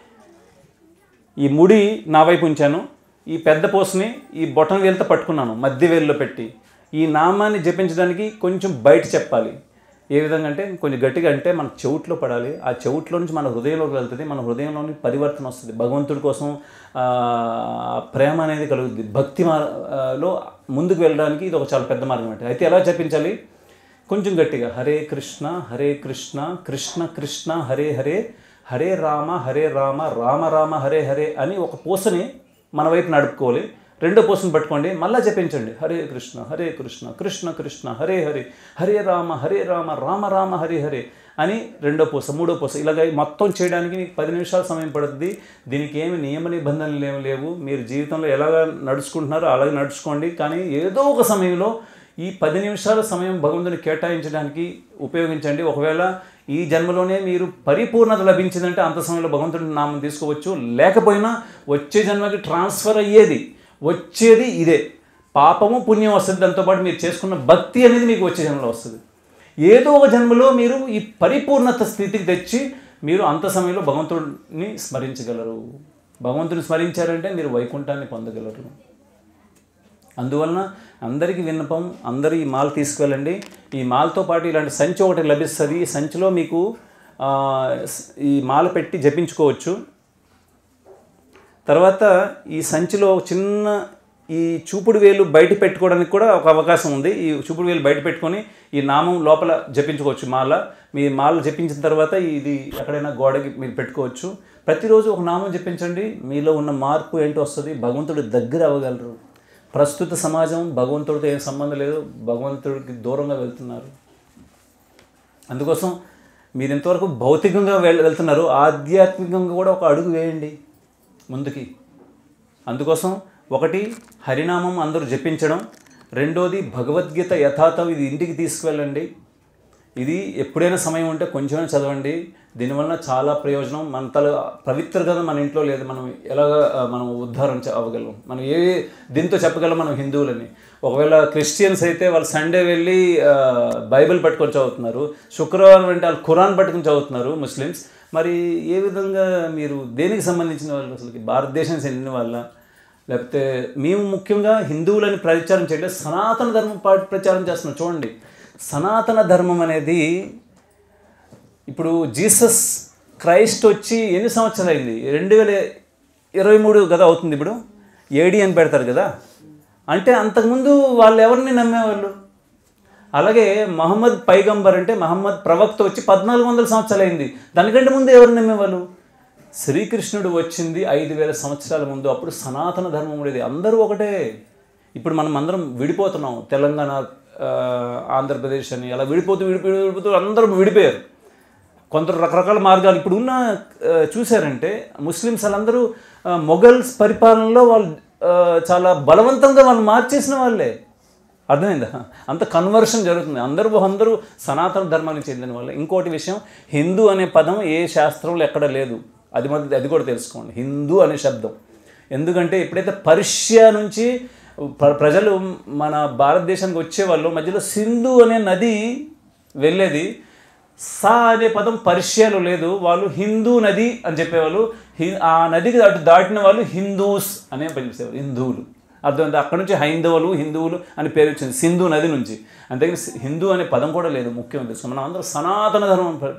ఈ ముడి నా వైపు ఉంచాను ఈ పెద్ద పూసని ఈ బొటన్ వేలుతో పట్టుకున్నాను మధ్య వేలులో పెట్టి ఈ నామాన్ని జపించడానికి కొంచెం బయట చెప్పాలి ఏ విధంగా అంటే కొంచెం గట్టిగా అంటే మన చెవుట్లో పడాలి ఆ చెవుట్లో నుంచి మన హృదయంలోకి వెళ్తుంది మన హృదయంలోని పరివర్తన వస్తుంది భగవంతుడి కోసం ఆ, ప్రేమ అనేది కలుగుతుంది భక్తి మార్- ఆ, లో ముందుకు వెళ్ళడానికి ఇది ఒక చాలా పెద్ద మార్గం అంటే అయితే ఎలా జపించాలి కొంచెం గట్టిగా హరే కృష్ణ హరే కృష్ణ కృష్ణ కృష్ణ హరే హరే హరే రామ హరే రామ రామ రామ హరే హరే అని ఒక పూసని మన వైపు నడుపుకోవాలి రెండో పూసను పట్టుకోండి మళ్ళా జపించండి హరే కృష్ణ హరే కృష్ణ కృష్ణ కృష్ణ హరే హరే హరే రామ హరే రామ రామ రామ హరే హరే అని రెండో పూస మూడో పూస ఇలాగ మొత్తం చేయడానికి మీకు పది నిమిషాల సమయం పడుతుంది దీనికి ఏమి నియమ నిబంధనలు ఏమి లేవు మీరు జీవితంలో ఎలాగ నడుచుకుంటున్నారో అలాగే నడుచుకోండి కానీ ఏదో ఒక సమయంలో ఈ పది నిమిషాల సమయం భగవంతుని కేటాయించడానికి ఉపయోగించండి ఒకవేళ ఈ జన్మలోనే మీరు పరిపూర్ణత లభించిందంటే అంత సమయంలో భగవంతుడి నామం తీసుకోవచ్చు లేకపోయినా వచ్చే జన్మకి ట్రాన్స్ఫర్ అయ్యేది వచ్చేది ఇదే పాపము పుణ్యం వస్తుంది దాంతోపాటు మీరు చేసుకున్న భక్తి అనేది మీకు వచ్చే జన్మలో వస్తుంది ఏదో ఒక జన్మలో మీరు ఈ పరిపూర్ణత స్థితికి తెచ్చి మీరు అంత సమయంలో భగవంతుడిని స్మరించగలరు భగవంతుని స్మరించారంటే మీరు వైకుంఠాన్ని పొందగలరు అందువలన అందరికీ విన్నపం అందరూ ఈ మాల్ తీసుకువెళ్ళండి ఈ మాల్తో పాటు ఇలాంటి సంచి ఒకటి లభిస్తుంది ఈ సంచిలో మీకు ఆ, స్- ఈ మాల పెట్టి జపించుకోవచ్చు తర్వాత ఈ సంచిలో ఒక చిన్న ఈ చూపుడు వేలు బయట పెట్టుకోవడానికి కూడా ఒక అవకాశం ఉంది ఈ చూపుడు వేలు బయట పెట్టుకొని ఈ నామం లోపల జపించుకోవచ్చు మాల మీ మాల జపించిన తర్వాత ఇది ఎక్కడైనా గోడకి మీరు పెట్టుకోవచ్చు ప్రతిరోజు ఒక నామం జపించండి మీలో ఉన్న మార్పు ఏంటో వస్తుంది భగవంతుడి దగ్గర అవ్వగలరు ప్రస్తుత సమాజం భగవంతుడితో ఏం సంబంధం లేదు భగవంతుడికి దూరంగా వెళ్తున్నారు అందుకోసం మీరు ఇంతవరకు భౌతికంగా వెళ్ వెళ్తున్నారు ఆధ్యాత్మికంగా కూడా ఒక అడుగు వేయండి ముందుకి అందుకోసం ఒకటి హరినామం అందరూ జపించడం రెండోది భగవద్గీత యథార్థం ఇది ఇంటికి తీసుకువెళ్ళండి ఇది ఎప్పుడైనా సమయం ఉంటే కొంచెమైనా చదవండి దీనివల్ల చాలా ప్రయోజనం మన తల పవిత్ర కదా మన ఇంట్లో లేదు మనం ఎలాగ ఆ, మనం ఉద్ధారం చ- అవ్వగలం మనం ఏ దీంతో చెప్పగలం మనం హిందువులని ఒకవేళ క్రిస్టియన్స్ అయితే వాళ్ళు సండే వెళ్ళి ఆ, బైబిల్ పట్టుకొని చదువుతున్నారు శుక్రవారం అంటే వాళ్ళు ఖురాన్ పట్టుకొని చదువుతున్నారు ముస్లిమ్స్ మరి ఏ విధంగా మీరు దేనికి సంబంధించిన వాళ్ళు అసలు భారతదేశానికి చెందిన వాళ్ళ లేకపోతే మేము ముఖ్యంగా హిందువులని ప్రచారం చేయలేదు సనాతన ధర్మం పా- ప్రచారం చేస్తున్నాం చూడండి సనాతన ధర్మం అనేది ఇప్పుడు జీసస్ క్రైస్ట్ వచ్చి ఎన్ని సంవత్సరాలు అయింది రెండు వేల ఇరవై మూడు కదా అవుతుంది ఇప్పుడు ఏడి అని పెడతారు కదా అంటే అంతకుముందు వాళ్ళు ఎవరిని నమ్మేవాళ్ళు అలాగే మహమ్మద్ పైగంబర్ అంటే మహమ్మద్ ప్రవక్త వచ్చి పద్నాలుగు వందల సంవత్సరాలు అయింది దానికంటే ముందు ఎవరు నమ్మేవాళ్ళు శ్రీకృష్ణుడు వచ్చింది ఐదు వేల సంవత్సరాల ముందు అప్పుడు సనాతన ధర్మం ఉండేది అందరూ ఒకటే ఇప్పుడు మనం అందరం విడిపోతున్నాం తెలంగాణ ఆ, ఆంధ్రప్రదేశ్ అని అలా విడిపోతూ విడిపోతూ విడిపోతూ అందరూ విడిపోయారు కొందరు రకరకాల మార్గాలు ఇప్పుడు ఉన్న ఆ, చూశారంటే ముస్లిమ్స్ వాళ్ళందరూ ఆ, మొఘల్స్ పరిపాలనలో వాళ్ళు ఆ, చాలా బలవంతంగా వాళ్ళు మార్చేసిన వాళ్ళే అర్థమైందా అంత కన్వర్షన్ జరుగుతుంది అందరూ అందరూ సనాతన ధర్మానికి చెందిన వాళ్ళే ఇంకోటి విషయం హిందూ అనే పదం ఏ శాస్త్రంలో ఎక్కడ లేదు అది మొదటి అది కూడా తెలుసుకోండి హిందూ అనే శబ్దం ఎందుకంటే ఎప్పుడైతే పర్షియా నుంచి ప్ర- ప్రజలు మన భారతదేశానికి వచ్చేవాళ్ళు మధ్యలో సింధు అనే నది వెళ్ళేది సా అనే పదం పర్షియాలో లేదు వాళ్ళు హిందూ నది అని చెప్పేవాళ్ళు హి- ఆ నదికి అటు దాటిన వాళ్ళు హిందూస్ అనే పిలిచేవారు హిందువులు అర్థమైంది అక్కడ నుంచి హైందవులు హిందువులు అని పేరు వచ్చింది సింధు నది నుంచి అంతేగాని హిందూ అనే పదం కూడా లేదు ముఖ్యం తెలుసు మనం అందరం సనాతన ధర్మం ప-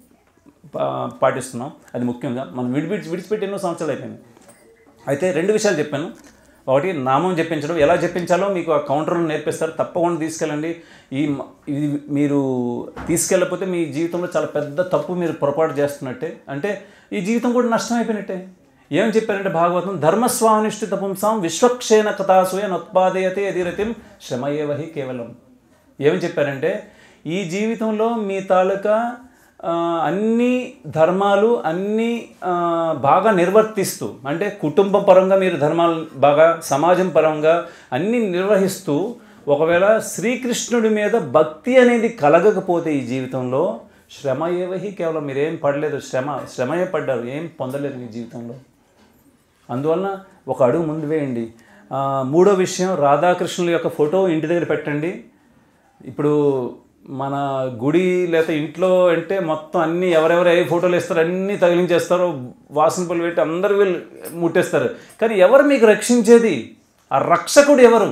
పా- పాటిస్తున్నాం అది ముఖ్యంగా మనం విడిపిడిచి విడిచిపెట్టి ఎన్నో సంవత్సరాలు అయిపోయింది అయితే రెండు విషయాలు చెప్పాను ఒకటి నామం చెప్పించడం ఎలా చెప్పించాలో మీకు ఆ కౌంటర్లో నేర్పిస్తారు తప్పకుండా తీసుకెళ్ళండి ఈ మ- ఇది మీరు తీసుకెళ్ళకపోతే మీ జీవితంలో చాలా పెద్ద తప్పు మీరు పొరపాటు చేస్తున్నట్టే అంటే ఈ జీవితం కూడా నష్టం అయిపోయినట్టే ఏం చెప్పారంటే భాగవతం ధర్మస్వానిష్ఠిత పుంసాం విశ్వక్షేణ కథాసూయ నొత్పాదయతే ఎదిరతిం శ్రమయేవహి కేవలం ఏమని చెప్పారంటే ఈ జీవితంలో మీ తాలూకా ఆ, అన్ని ధర్మాలు అన్ని ఆ, బాగా నిర్వర్తిస్తూ అంటే కుటుంబ పరంగా మీరు ధర్మాలు బాగా సమాజం పరంగా అన్ని నిర్వహిస్తూ ఒకవేళ శ్రీకృష్ణుడి మీద భక్తి అనేది కలగకపోతే ఈ జీవితంలో శ్రమ ఏవహి కేవలం మీరేం పడలేదు శ్రమ శ్రమయే పడ్డారు ఏం పొందలేదు మీ జీవితంలో అందువలన ఒక అడుగు ముందు వేయండి ఆ, మూడో విషయం రాధాకృష్ణుల యొక్క ఫోటో ఇంటి దగ్గర పెట్టండి ఇప్పుడు మన గుడి లేకపోతే ఇంట్లో అంటే మొత్తం అన్నీ ఎవరెవరు ఏ ఫోటోలు ఇస్తారో అన్నీ తగిలించేస్తారు వాసన పులు పెట్టి అందరూ వీళ్ళు ముట్టేస్తారు కానీ ఎవరు మీకు రక్షించేది ఆ రక్షకుడు ఎవరు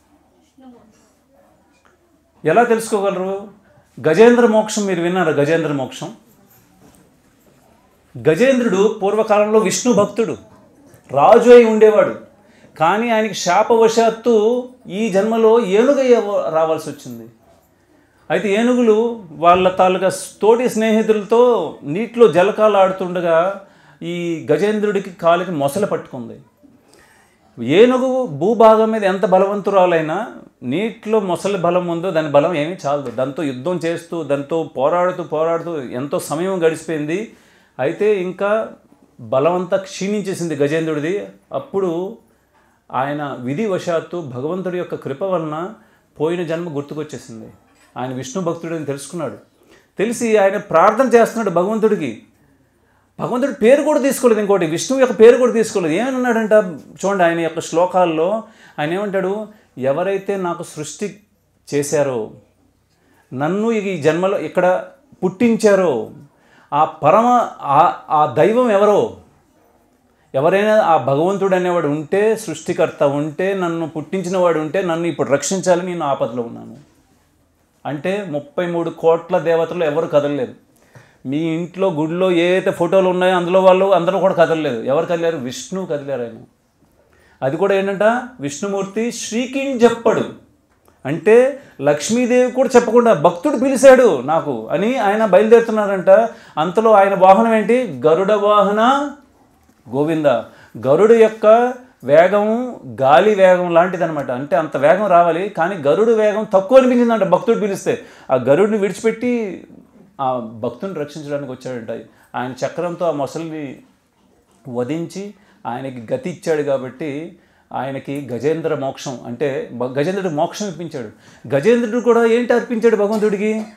ఎలా తెలుసుకోగలరు గజేంద్ర మోక్షం మీరు విన్నారు గజేంద్ర మోక్షం గజేంద్రుడు పూర్వకాలంలో విష్ణు భక్తుడు రాజు అయి ఉండేవాడు కానీ ఆయనకి శాపవశాత్తు ఈ జన్మలో ఏనుగయ్య రావాల్సి వచ్చింది అయితే ఏనుగులు వాళ్ళ తాలూకా తోటి స్నేహితులతో నీటిలో జలకాలు ఆడుతుండగా ఈ గజేంద్రుడికి కాలికి మొసలు పట్టుకుంది ఏనుగు భూభాగం మీద ఎంత బలవంతురాలైనా నీటిలో మొసలి బలం ఉందో దాని బలం ఏమీ చాలదు దాంతో యుద్ధం చేస్తూ దాంతో పోరాడుతూ పోరాడుతూ ఎంతో సమయం గడిచిపోయింది అయితే ఇంకా బలమంతా క్షీణించేసింది గజేంద్రుడిది అప్పుడు ఆయన విధివశాత్తు భగవంతుడి యొక్క కృప వలన పోయిన జన్మ గుర్తుకొచ్చేసింది ఆయన విష్ణు భక్తుడని తెలుసుకున్నాడు తెలిసి ఆయన ప్రార్థన చేస్తున్నాడు భగవంతుడికి భగవంతుడి పేరు కూడా తీసుకోలేదు ఇంకోటి విష్ణువు యొక్క పేరు కూడా తీసుకోలేదు ఏమన్నాడంట చూడండి ఆయన యొక్క శ్లోకాల్లో ఆయన ఏమంటాడు ఎవరైతే నాకు సృష్టి చేశారో నన్ను ఈ జన్మలో ఇక్కడ పుట్టించారో ఆ పరమ ఆ- ఆ దైవం ఎవరో ఎవరైనా ఆ భగవంతుడు అనేవాడు ఉంటే సృష్టికర్త ఉంటే నన్ను పుట్టించిన వాడు ఉంటే నన్ను ఇప్పుడు రక్షించాలని నేను ఆపదలో ఉన్నాను అంటే ముప్పై మూడు కోట్ల దేవతలు ఎవరు కదలలేదు మీ ఇంట్లో గుడిలో ఏ అయితే ఫోటోలు ఉన్నాయో అందులో వాళ్ళు అందరూ కూడా కదలలేదు ఎవరు కదిలారు విష్ణువు కదిలారు ఆయన అది కూడా ఏంటంట విష్ణుమూర్తి శ్రీకింగ్ చెప్పడు అంటే లక్ష్మీదేవి కూడా చెప్పకుండా భక్తుడు పిలిచాడు నాకు అని ఆయన బయలుదేరుతున్నారంట అంతలో ఆయన వాహనం ఏంటి గరుడ వాహన గోవింద గరుడు యొక్క వేగం గాలి వేగం లాంటిదనమాట అంటే అంత వేగం రావాలి కానీ గరుడు వేగం తక్కువ అనిపించిందంట భక్తుడు పిలిస్తే ఆ గరుడిని విడిచిపెట్టి ఆ భక్తుని రక్షించడానికి వచ్చాడంట ఆయన చక్రంతో ఆ మొసలిని వధించి ఆయనకి గతి ఇచ్చాడు కాబట్టి ఆయనకి గజేంద్ర మోక్షం అంటే బ- గజేంద్రుడు మోక్షం ఇప్పించాడు గజేంద్రుడు కూడా ఏంటి అర్పించాడు భగవంతుడికి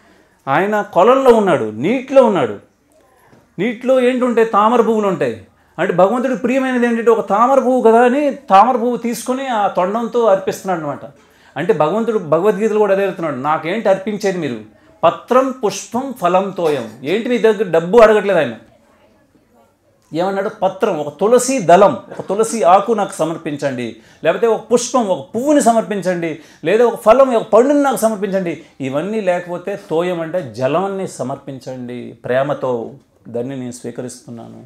ఆయన కొలంలో ఉన్నాడు నీటిలో ఉన్నాడు నీటిలో ఏంటుంటాయి తామర పువ్వులు ఉంటాయి అంటే భగవంతుడికి ప్రియమైనది ఏంటంటే ఒక తామర పువ్వు కదా అని తామర పువ్వు తీసుకొని ఆ తొండంతో అర్పిస్తున్నాడు అనమాట అంటే భగవంతుడు భగవద్గీతలు కూడా అదే చెప్తున్నాడు నాకేంటి అర్పించేది మీరు పత్రం పుష్పం ఫలం తోయం ఏంటి మీ దగ్గర డబ్బు అడగట్లేదు ఆయన ఏమన్నాడు పత్రం ఒక తులసి దళం ఒక తులసి ఆకు నాకు సమర్పించండి లేకపోతే ఒక పుష్పం ఒక పువ్వుని సమర్పించండి లేదా ఒక ఫలం ఒక పండుని నాకు సమర్పించండి ఇవన్నీ లేకపోతే తోయం అంటే జలాన్ని సమర్పించండి ప్రేమతో దాన్ని నేను స్వీకరిస్తున్నాను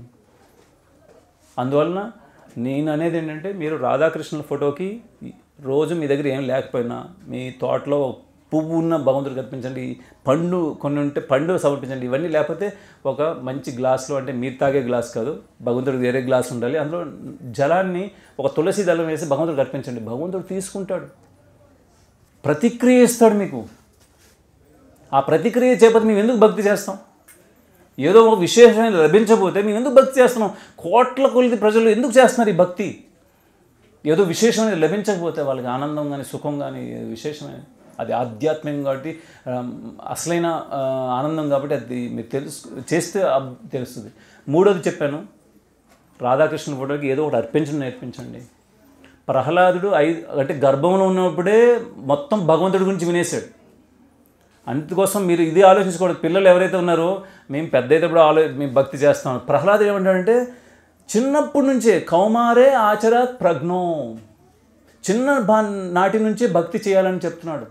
అందువలన నేను అనేది ఏంటంటే మీరు రాధాకృష్ణుల ఫోటోకి రోజు మీ దగ్గర ఏం లేకపోయినా మీ తోటలో ఒక పువ్వు ఉన్న భగవంతుడికి అర్పించండి పండు కొన్ని ఉంటే పండు సమర్పించండి ఇవన్నీ లేకపోతే ఒక మంచి గ్లాసులో అంటే మీరు తాగే గ్లాస్ కాదు భగవంతుడికి వేరే గ్లాస్ ఉండాలి అందులో జలాన్ని ఒక తులసి దళం వేసి భగవంతుడికి అర్పించండి భగవంతుడు తీసుకుంటాడు ప్రతిక్రియ ఇస్తాడు మీకు ఆ ప్రతిక్రియ చేపట్టి మేము ఎందుకు భక్తి చేస్తాం ఏదో ఒక విశేషమైన లభించబోతే మేము ఎందుకు భక్తి చేస్తున్నాం కోట్ల కొలిది ప్రజలు ఎందుకు చేస్తున్నారు ఈ భక్తి ఏదో విశేషమైన లభించకపోతే వాళ్ళకి ఆనందం కానీ సుఖం కానీ విశేషమైన అది ఆధ్యాత్మికం కాబట్టి ఆ, అసలైన ఆ, ఆనందం కాబట్టి అది మీరు తెలుసు చేస్తే అబ్- తెలుస్తుంది మూడోది చెప్పాను రాధాకృష్ణ ఫోటోకి ఏదో ఒకటి అర్పించడం నేర్పించండి ప్రహ్లాదుడు ఐదు అంటే గర్భంలో ఉన్నప్పుడే మొత్తం భగవంతుడి గురించి వినేశాడు అందుకోసం మీరు ఇది ఆలోచించుకోవడం పిల్లలు ఎవరైతే ఉన్నారో మేము పెద్ద అయినప్పుడు ఆలో మేము భక్తి చేస్తాం ప్రహ్లాదు ఏమంటాడంటే చిన్నప్పటి నుంచే కౌమారే ఆచరాత్ ప్రజ్ఞో చిన్న బా నాటి నుంచే భక్తి చేయాలని చెప్తున్నాడు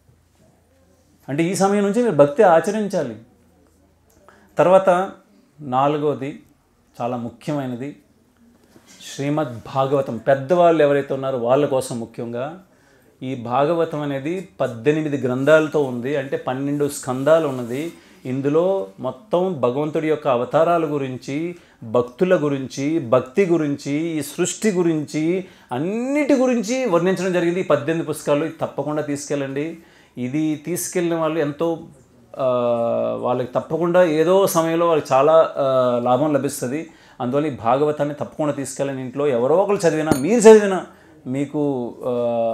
అంటే ఈ సమయం నుంచి మీరు భక్తి ఆచరించాలి తర్వాత నాలుగోది చాలా ముఖ్యమైనది శ్రీమద్ భాగవతం పెద్దవాళ్ళు ఎవరైతే ఉన్నారో వాళ్ళ కోసం ముఖ్యంగా ఈ భాగవతం అనేది పద్దెనిమిది గ్రంథాలతో ఉంది అంటే పన్నెండు స్కందాలు ఉన్నది ఇందులో మొత్తం భగవంతుడి యొక్క అవతారాల గురించి భక్తుల గురించి భక్తి గురించి ఈ సృష్టి గురించి అన్నిటి గురించి వర్ణించడం జరిగింది ఈ పద్దెనిమిది పుస్తకాలు ఇది తప్పకుండా తీసుకెళ్ళండి ఇది తీసుకెళ్ళిన వాళ్ళు ఎంతో ఆ, వాళ్ళకి తప్పకుండా ఏదో సమయంలో వాళ్ళకి చాలా ఆ, లాభం లభిస్తుంది అందువల్ల ఈ భాగవతాన్ని తప్పకుండా తీసుకెళ్ళని ఇంట్లో ఎవరో ఒకరు చదివినా మీరు చదివినా మీకు ఆ,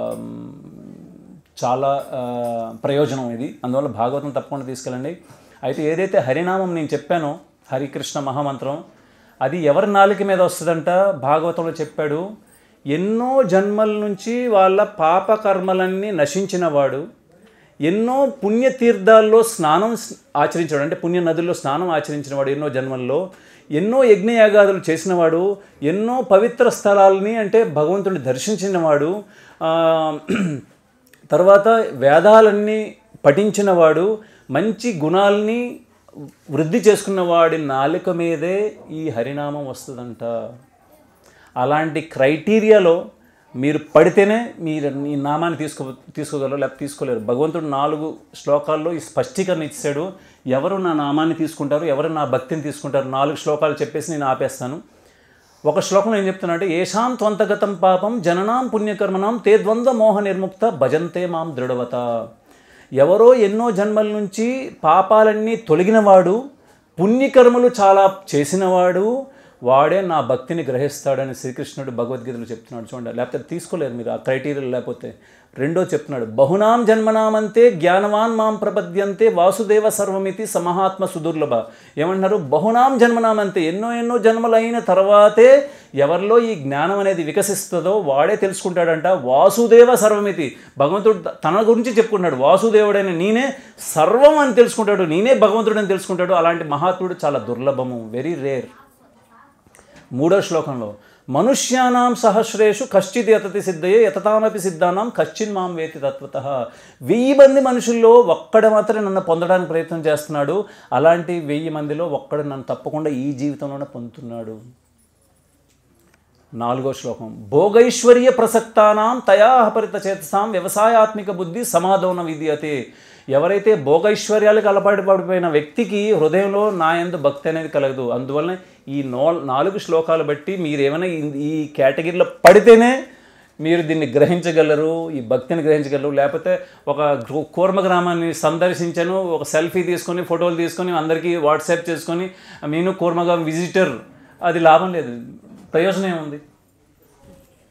చాలా ఆ, ప్రయోజనం ఇది అందువల్ల భాగవతం తప్పకుండా తీసుకెళ్ళండి అయితే ఏదైతే హరినామం నేను చెప్పానో హరికృష్ణ మహామంత్రం అది ఎవరి నాలుక మీద వస్తుందంట భాగవతంలో చెప్పాడు ఎన్నో జన్మల నుంచి వాళ్ళ పాప కర్మలన్నీ నశించిన వాడు ఎన్నో పుణ్యతీర్థాల్లో స్నానం స్- ఆచరించాడు అంటే పుణ్య నదుల్లో స్నానం ఆచరించిన వాడు ఎన్నో జన్మల్లో ఎన్నో యజ్ఞయాగాదులు చేసినవాడు ఎన్నో పవిత్ర స్థలాలని అంటే భగవంతుడిని దర్శించినవాడు ఆ, తర్వాత వేదాలన్నీ పఠించినవాడు మంచి గుణాలని వృద్ధి చేసుకున్న వాడి నాలుక మీదే ఈ హరినామం వస్తుందంట అలాంటి క్రైటీరియాలో మీరు పడితేనే మీరు ఈ నామాన్ని తీసుకో తీసుకోగలరు లేకపోతే తీసుకోలేరు భగవంతుడు నాలుగు శ్లోకాల్లో ఈ స్పష్టీకరణ ఇచ్చాడు ఎవరు నా నామాన్ని తీసుకుంటారు ఎవరు నా భక్తిని తీసుకుంటారు నాలుగు శ్లోకాలు చెప్పేసి నేను ఆపేస్తాను ఒక శ్లోకంలో ఏం చెప్తున్నా అంటే ఏషాం త్వంతగతం పాపం జననాం పుణ్యకర్మణం తే ద్వంద్వ మోహ నిర్ముక్త భజంతే మాం దృఢవత ఎవరో ఎన్నో జన్మల నుంచి పాపాలన్నీ తొలగినవాడు పుణ్యకర్మలు చాలా చేసినవాడు వాడే నా భక్తిని గ్రహిస్తాడని శ్రీకృష్ణుడు భగవద్గీతలో చెప్తున్నాడు చూడండి లేకపోతే తీసుకోలేరు మీరు ఆ క్రైటీరియా లేకపోతే రెండో చెప్తున్నాడు బహునాం జన్మనామంతే జ్ఞానవాన్ మాం ప్రపద్యంతే వాసుదేవ సర్వమితి సమహాత్మ సుదుర్లభ ఏమంటున్నారు బహునాం జన్మనామంతే ఎన్నో ఎన్నో జన్మలు అయిన తర్వాతే ఎవరిలో ఈ జ్ఞానం అనేది వికసిస్తుందో వాడే తెలుసుకుంటాడంట వాసుదేవ సర్వమితి భగవంతుడు తన గురించి చెప్పుకుంటాడు వాసుదేవుడైన నేనే సర్వం అని తెలుసుకుంటాడు నేనే భగవంతుడని తెలుసుకుంటాడు అలాంటి మహాత్ముడు చాలా దుర్లభము వెరీ రేర్ మూడో శ్లోకంలో మనుష్యానాం సహస్రేషు కశ్చిత్ యతతి సిద్ధయే యతతామపి సిద్ధానాం కశ్చిన్ మాం వేతి తత్వత వెయ్యి మంది మనుషుల్లో ఒక్కడ మాత్రమే నన్ను పొందడానికి ప్రయత్నం చేస్తున్నాడు అలాంటి వెయ్యి మందిలో ఒక్కడు నన్ను తప్పకుండా ఈ జీవితంలోనే పొందుతున్నాడు నాలుగో శ్లోకం భోగైశ్వర్య ప్రసక్తానాం తయాహపరిత చేతసాం వ్యవసాయాత్మిక బుద్ధి సమాధోన విద్యతే ఎవరైతే భోగైశ్వర్యాలకు అలపాటు పడిపోయిన వ్యక్తికి హృదయంలో నా యందు భక్తి అనేది కలగదు అందువలన ఈ నో నాలుగు శ్లోకాలు బట్టి మీరు ఏమైనా ఈ- ఈ కేటగిరీలో పడితేనే మీరు దీన్ని గ్రహించగలరు ఈ భక్తిని గ్రహించగలరు లేకపోతే ఒక గ్రూ- కూర్మ గ్రామాన్ని సందర్శించాను ఒక సెల్ఫీ తీసుకొని ఫోటోలు తీసుకొని అందరికీ వాట్సాప్ చేసుకొని నేను కూర్మగాం విజిటర్ అది లాభం లేదు ప్రయోజనం ఏముంది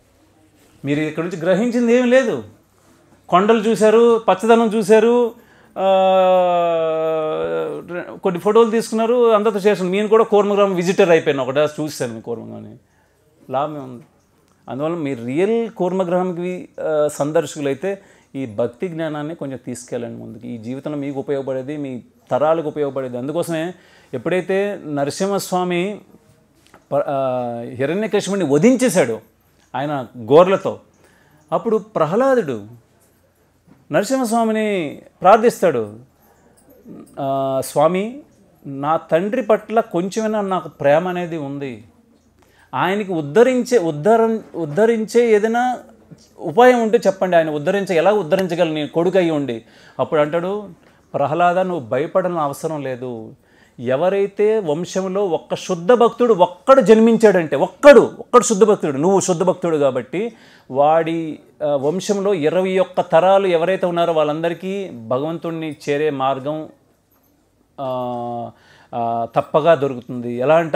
మీరు ఇక్కడ నుంచి గ్రహించింది ఏమీ లేదు కొండలు చూశారు పచ్చదనం చూశారు ఆ, కొన్ని ఫోటోలు తీసుకున్నారు అందరితో చేసాను నేను కూడా కూర్మగ్రామం విజిటర్ అయిపోయాను ఒకటే చూశాను మీ కూర్మగ్రామని లాభమే ఉంది అందువల్ల మీరు రియల్ కూర్మగ్రహానికి ఆ, సందర్శకులైతే ఈ భక్తి జ్ఞానాన్ని కొంచెం తీసుకెళ్ళండి ముందుకు ఈ జీవితంలో మీకు ఉపయోగపడేది మీ తరాలకు ఉపయోగపడేది అందుకోసమే ఎప్పుడైతే నరసింహస్వామి ప- ఆ, హిరణ్యకృష్ణుడిని వధించేశాడు ఆయన గోర్లతో అప్పుడు ప్రహ్లాదుడు నరసింహస్వామిని ప్రార్థిస్తాడు ఆ, స్వామి నా తండ్రి పట్ల కొంచెమైనా నాకు ప్రేమ అనేది ఉంది ఆయనకి ఉద్ధరించే ఉద్ధర ఉద్ధరించే ఏదైనా ఉపాయం ఉంటే చెప్పండి ఆయన ఉద్ధరించే ఎలా ఉద్ధరించగలను నేను కొడుకు అయ్యి ఉండి అప్పుడు అంటాడు ప్రహ్లాద నువ్వు భయపడాల్సిన అవసరం లేదు ఎవరైతే వంశంలో ఒక్క శుద్ధ భక్తుడు ఒక్కడు జన్మించాడంటే ఒక్కడు ఒక్కడు శుద్ధ భక్తుడు నువ్వు శుద్ధ భక్తుడు కాబట్టి వాడి ఆ, వంశంలో ఇరవై ఒక్క తరాలు ఎవరైతే ఉన్నారో వాళ్ళందరికీ భగవంతుడిని చేరే మార్గం ఆ, ఆ, తప్పగా దొరుకుతుంది ఎలా అంట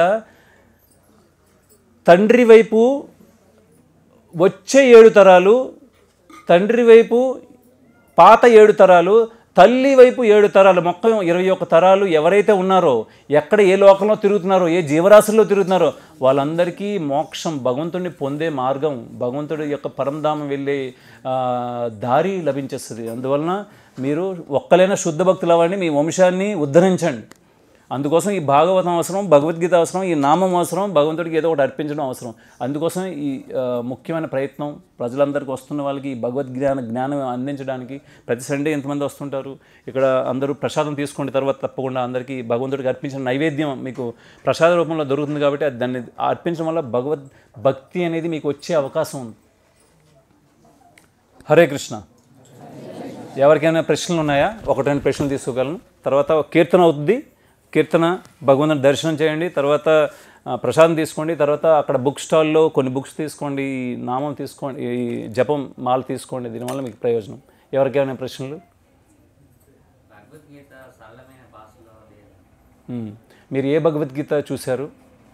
తండ్రి వైపు వచ్చే ఏడు తరాలు తండ్రి వైపు పాత ఏడు తరాలు తల్లి వైపు ఏడు తరాలు మొత్తం ఇరవై ఒక్క తరాలు ఎవరైతే ఉన్నారో ఎక్కడ ఏ లోకంలో తిరుగుతున్నారో ఏ జీవరాశుల్లో తిరుగుతున్నారో వాళ్ళందరికీ మోక్షం భగవంతుడిని పొందే మార్గం భగవంతుడి యొక్క పరంధామం వెళ్ళే ఆ, దారి లభించేస్తుంది అందువలన మీరు ఒక్కలైనా శుద్ధ భక్తులు అవ్వండి మీ వంశాన్ని ఉద్ధరించండి అందుకోసం ఈ భాగవతం అవసరం భగవద్గీత అవసరం ఈ నామం అవసరం భగవంతుడికి ఏదో ఒకటి అర్పించడం అవసరం అందుకోసం ఈ ఆ, ముఖ్యమైన ప్రయత్నం ప్రజలందరికీ వస్తున్న వాళ్ళకి ఈ భగవద్జ్ఞాన జ్ఞానం అందించడానికి ప్రతి సండే ఎంతమంది వస్తుంటారు ఇక్కడ అందరూ ప్రసాదం తీసుకోండి తర్వాత తప్పకుండా అందరికీ భగవంతుడికి అర్పించిన నైవేద్యం మీకు ప్రసాద రూపంలో దొరుకుతుంది కాబట్టి అది దాన్ని అర్పించడం వల్ల భగవద్ భక్తి అనేది మీకు వచ్చే అవకాశం ఉంది హరే కృష్ణ ఎవరికైనా ప్రశ్నలు ఉన్నాయా ఒకటి రెండు ప్రశ్నలు తీసుకోగలను తర్వాత ఒక కీర్తన అవుతుంది కీర్తన భగవంతుని దర్శనం చేయండి తర్వాత ఆ, ప్రసాదం తీసుకోండి తర్వాత అక్కడ బుక్ స్టాల్లో కొన్ని బుక్స్ తీసుకోండి ఈ నామం తీసుకోండి ఈ జపం మాల తీసుకోండి దీనివల్ల మీకు ప్రయోజనం ఎవరికైనా ప్రశ్నలు భగవద్గీత సరళమైన భాషలో లేదు మ్మ్. మీరు ఏ భగవద్గీత చూశారు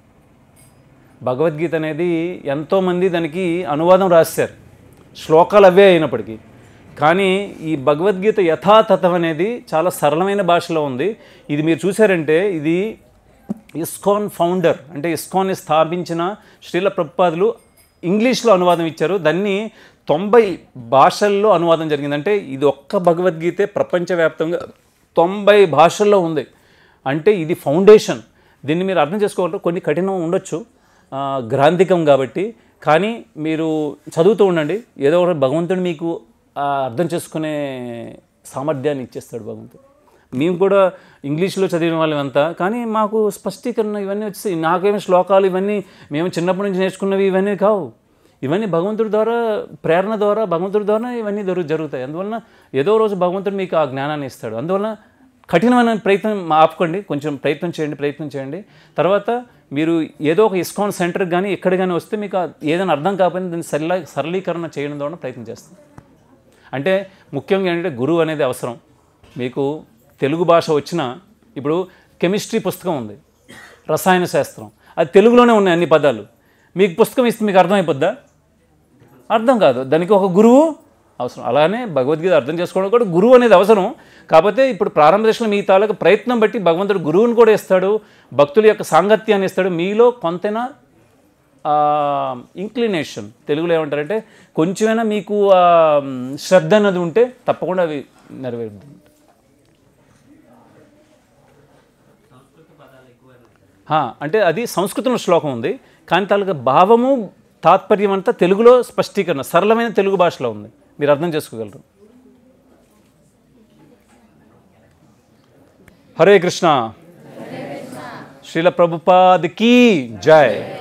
భగవద్గీత అనేది ఎంతోమంది దానికి అనువాదం రాశారు శ్లోకాలు అవే అయినప్పటికీ కానీ ఈ భగవద్గీత యథాతథం అనేది చాలా సరళమైన భాషలో ఉంది ఇది మీరు చూసారంటే ఇది ఇస్కాన్ ఫౌండర్ అంటే ఇస్కాన్ని స్థాపించిన శ్రీల ప్రభుపాదులు ఇంగ్లీష్లో అనువాదం ఇచ్చారు దాన్ని తొంభై భాషల్లో అనువాదం జరిగింది అంటే ఇది ఒక్క భగవద్గీతే ప్రపంచవ్యాప్తంగా తొంభై భాషల్లో ఉంది అంటే ఇది ఫౌండేషన్ దీన్ని మీరు అర్థం చేసుకోవాలంటే కొన్ని కఠినం ఉండొచ్చు ఆ, గ్రాంధికం కాబట్టి కానీ మీరు చదువుతూ ఉండండి ఏదో ఒకటి భగవంతుడు మీకు ఆ, అర్థం చేసుకునే సామర్థ్యాన్ని ఇచ్చేస్తాడు భగవంతుడు మేము కూడా ఇంగ్లీష్లో చదివిన వాళ్ళం అంతా కానీ మాకు స్పష్టీకరణ ఇవన్నీ వచ్చేసి నాకేమి శ్లోకాలు ఇవన్నీ మేము చిన్నప్పటి నుంచి నేర్చుకున్నవి ఇవన్నీ కావు ఇవన్నీ భగవంతుడి ద్వారా ప్రేరణ ద్వారా భగవంతుడి ద్వారా ఇవన్నీ జరుగు జరుగుతాయి అందువలన ఏదో రోజు భగవంతుడు మీకు ఆ జ్ఞానాన్ని ఇస్తాడు అందువలన కఠినమైన ప్రయత్నం ఆపుకోండి కొంచెం ప్రయత్నం చేయండి ప్రయత్నం చేయండి తర్వాత మీరు ఏదో ఒక ఇస్కాన్ సెంటర్కి కానీ ఎక్కడ కానీ వస్తే మీకు ఆ ఏదైనా అర్థం కాకపోయినా దాన్ని సరళ సరళీకరణ చేయడం ద్వారా ప్రయత్నం చేస్తాం అంటే ముఖ్యంగా ఏంటంటే గురువు అనేది అవసరం మీకు తెలుగు భాష వచ్చిన ఇప్పుడు కెమిస్ట్రీ పుస్తకం ఉంది రసాయన శాస్త్రం అది తెలుగులోనే ఉన్నాయి అన్ని పదాలు మీకు పుస్తకం ఇస్తే మీకు అర్థమైపోద్దా అర్థం కాదు దానికి ఒక గురువు అవసరం అలానే భగవద్గీత అర్థం చేసుకోవడం కూడా గురువు అనేది అవసరం కాకపోతే ఇప్పుడు ప్రారంభ దశలో మీ తాలూకు ప్రయత్నం బట్టి భగవంతుడు గురువుని కూడా ఇస్తాడు భక్తుల యొక్క సాంగత్యాన్ని ఇస్తాడు మీలో కొంతైనా ఇంక్లినేషన్ తెలుగులో ఏమంటారంటే కొంచెమైనా మీకు ఆ, శ్రద్ధ అన్నది ఉంటే తప్పకుండా అవి నెరవేరుతుంది హా, అంటే అది సంస్కృతంలో శ్లోకం ఉంది కానీ తాలూకా భావము తాత్పర్యం అంతా తెలుగులో స్పష్టీకరణ సరళమైన తెలుగు భాషలో ఉంది మీరు అర్థం చేసుకోగలరు హరే కృష్ణ శ్రీల ప్రభుపాద్ కీ జై